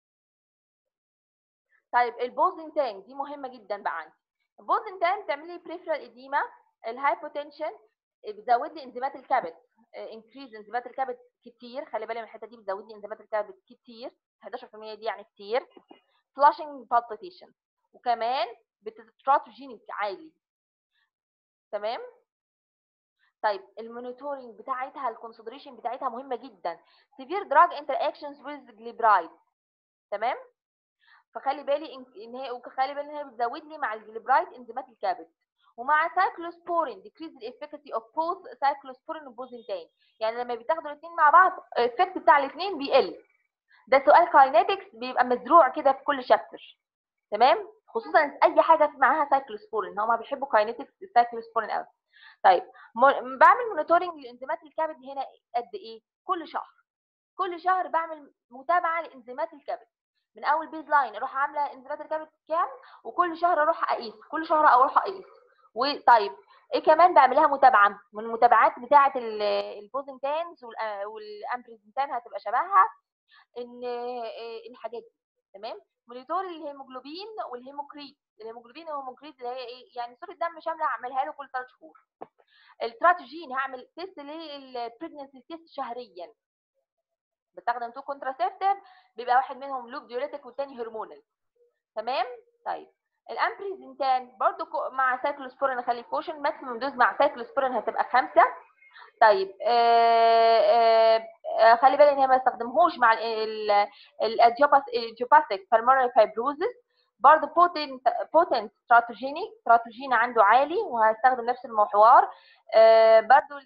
طيب البوزنتان دي مهمه جدا بقى عندي البوزنتان تعملي بريفرال اديما الهايبوتنشن بتزود لي انزيمات الكبد انكريز انزيمات الكبد كتير خلي بالي من الحته دي بتزود لي انزيمات الكبد كتير 11% دي يعني كتير فلاشنج بالبيتيشن وكمان بتستراتوجينيك عالي تمام طيب المونيتورنج بتاعتها الكونسيدريشن بتاعتها مهمه جدا سيفير دراج انتر اكشنز ويز جليبرايد تمام فخلي بالي ان هي وخلي بالي ان هي بتزود لي مع الجليبرايد انزيمات الكبد ومع سايكلوسبورين decrease the efficacy of both cyclosporin وبوزنتين يعني لما بيتاخدوا الاثنين مع بعض الافكت بتاع الاثنين بيقل ده سؤال كاينetics بيبقى مزروع كده في كل شابتر تمام خصوصا اي حاجه معاها سايكلوسبورين هما بيحبوا كاينetics السايكلوسبورين قوي طيب م... بعمل مونيتورنج لانزيمات الكبد هنا قد ايه كل شهر كل شهر بعمل متابعه لانزيمات الكبد من اول بيز لاين اروح عامله انزيمات الكبد كام وكل شهر اروح اقيس كل شهر اروح اقيس وطيب ايه كمان بعملها متابعه من المتابعات بتاعه البوزنتانز والامبريزنتان هتبقى شبهها ان الحاجات دي تمام مونيتور الهيموجلوبين والهيموكريت الهيموجلوبين والهيموكريت اللي هي ايه يعني صوره دم شامله هعملها له كل 3 شهور التراتوجين هعمل تيست للبريجنسي تيست شهريا بستخدم تو كونتراسيبتيف بيبقى واحد منهم لوب ديوريتك والتاني هرمونال تمام طيب الامبريزنتان برضو مع سايكلوسبورين اخلي كوشن ماكسيمم دوز مع سايكلوسبورين هتبقى خمسة طيب آآ آآ خلي بالي ان هي ما استخدمهوش مع الجيوباثيك بالمونري فايبروزس برضو بوتنت بوتنت ستراتوجيني ستراتوجين عنده عالي وهستخدم نفس المحور برضو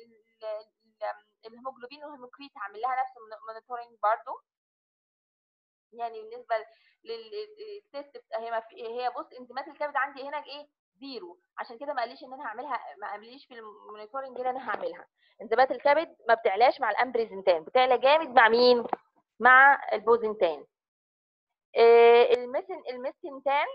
الهيموجلوبين والهيموكريت هعمل لها نفس المونيتورنج برضو يعني بالنسبه للتيست هي ما في هي بص انزيمات الكبد عندي هنا ايه زيرو عشان كده ما قاليش ان انا هعملها ما قاليش في المونيتورنج ان انا هعملها انزيمات الكبد ما بتعلاش مع الامبريزنتان بتعلى جامد مع مين مع البوزنتان الميسن الميسنتان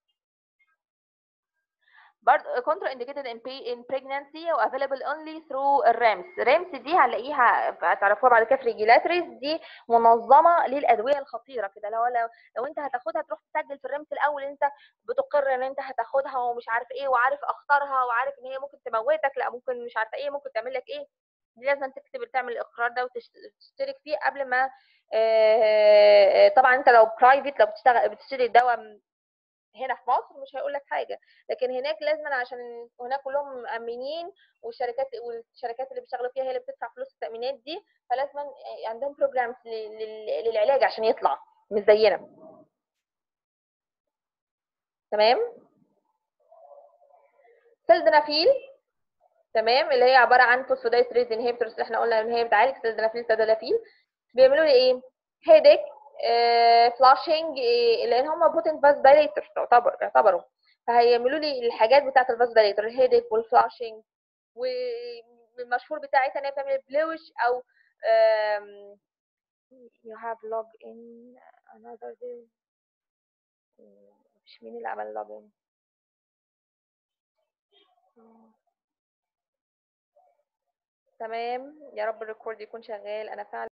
برضه contra indicated in, in pregnancy و available only through الرامس الرامس دي هنلاقيها هتعرفوها بعد كده في ريجيلاتريز دي منظمه للادويه الخطيره كده لو لو لو انت هتاخدها تروح تسجل في الرامس الاول انت بتقر ان انت هتاخدها ومش عارف ايه وعارف اخطارها وعارف ان هي ممكن تموتك لا ممكن مش عارفه ايه ممكن تعمل لك ايه دي لازم تكتب تعمل الاقرار ده وتشترك فيه قبل ما طبعا انت لو برايفت لو بتشتغل بتشتري الدواء هنا في مصر مش هيقول لك حاجه لكن هناك لازم عشان هناك كلهم مأمنين والشركات والشركات اللي بيشتغلوا فيها هي اللي بتدفع فلوس التأمينات دي فلازم عندهم بروجرامز للعلاج عشان يطلع مش زينا تمام سلدنافيل تمام اللي هي عباره عن فوسفودايستريز انهبيتورز اللي احنا قلنا ان هي بتعالج سلدنافيل تدلافيل بيعملوا لي ايه هيديك فلاشنج لان هم بوتنت فاز دايليتر تعتبر يعتبروا فهيعملوا لي الحاجات بتاعه الفاز دايليتر الهيديك والفلاشنج والمشهور بتاعتها ان هي بتعمل بلوش او um, you have log in another day مش مين اللي عمل log in تمام يا رب الريكورد يكون شغال انا فعلا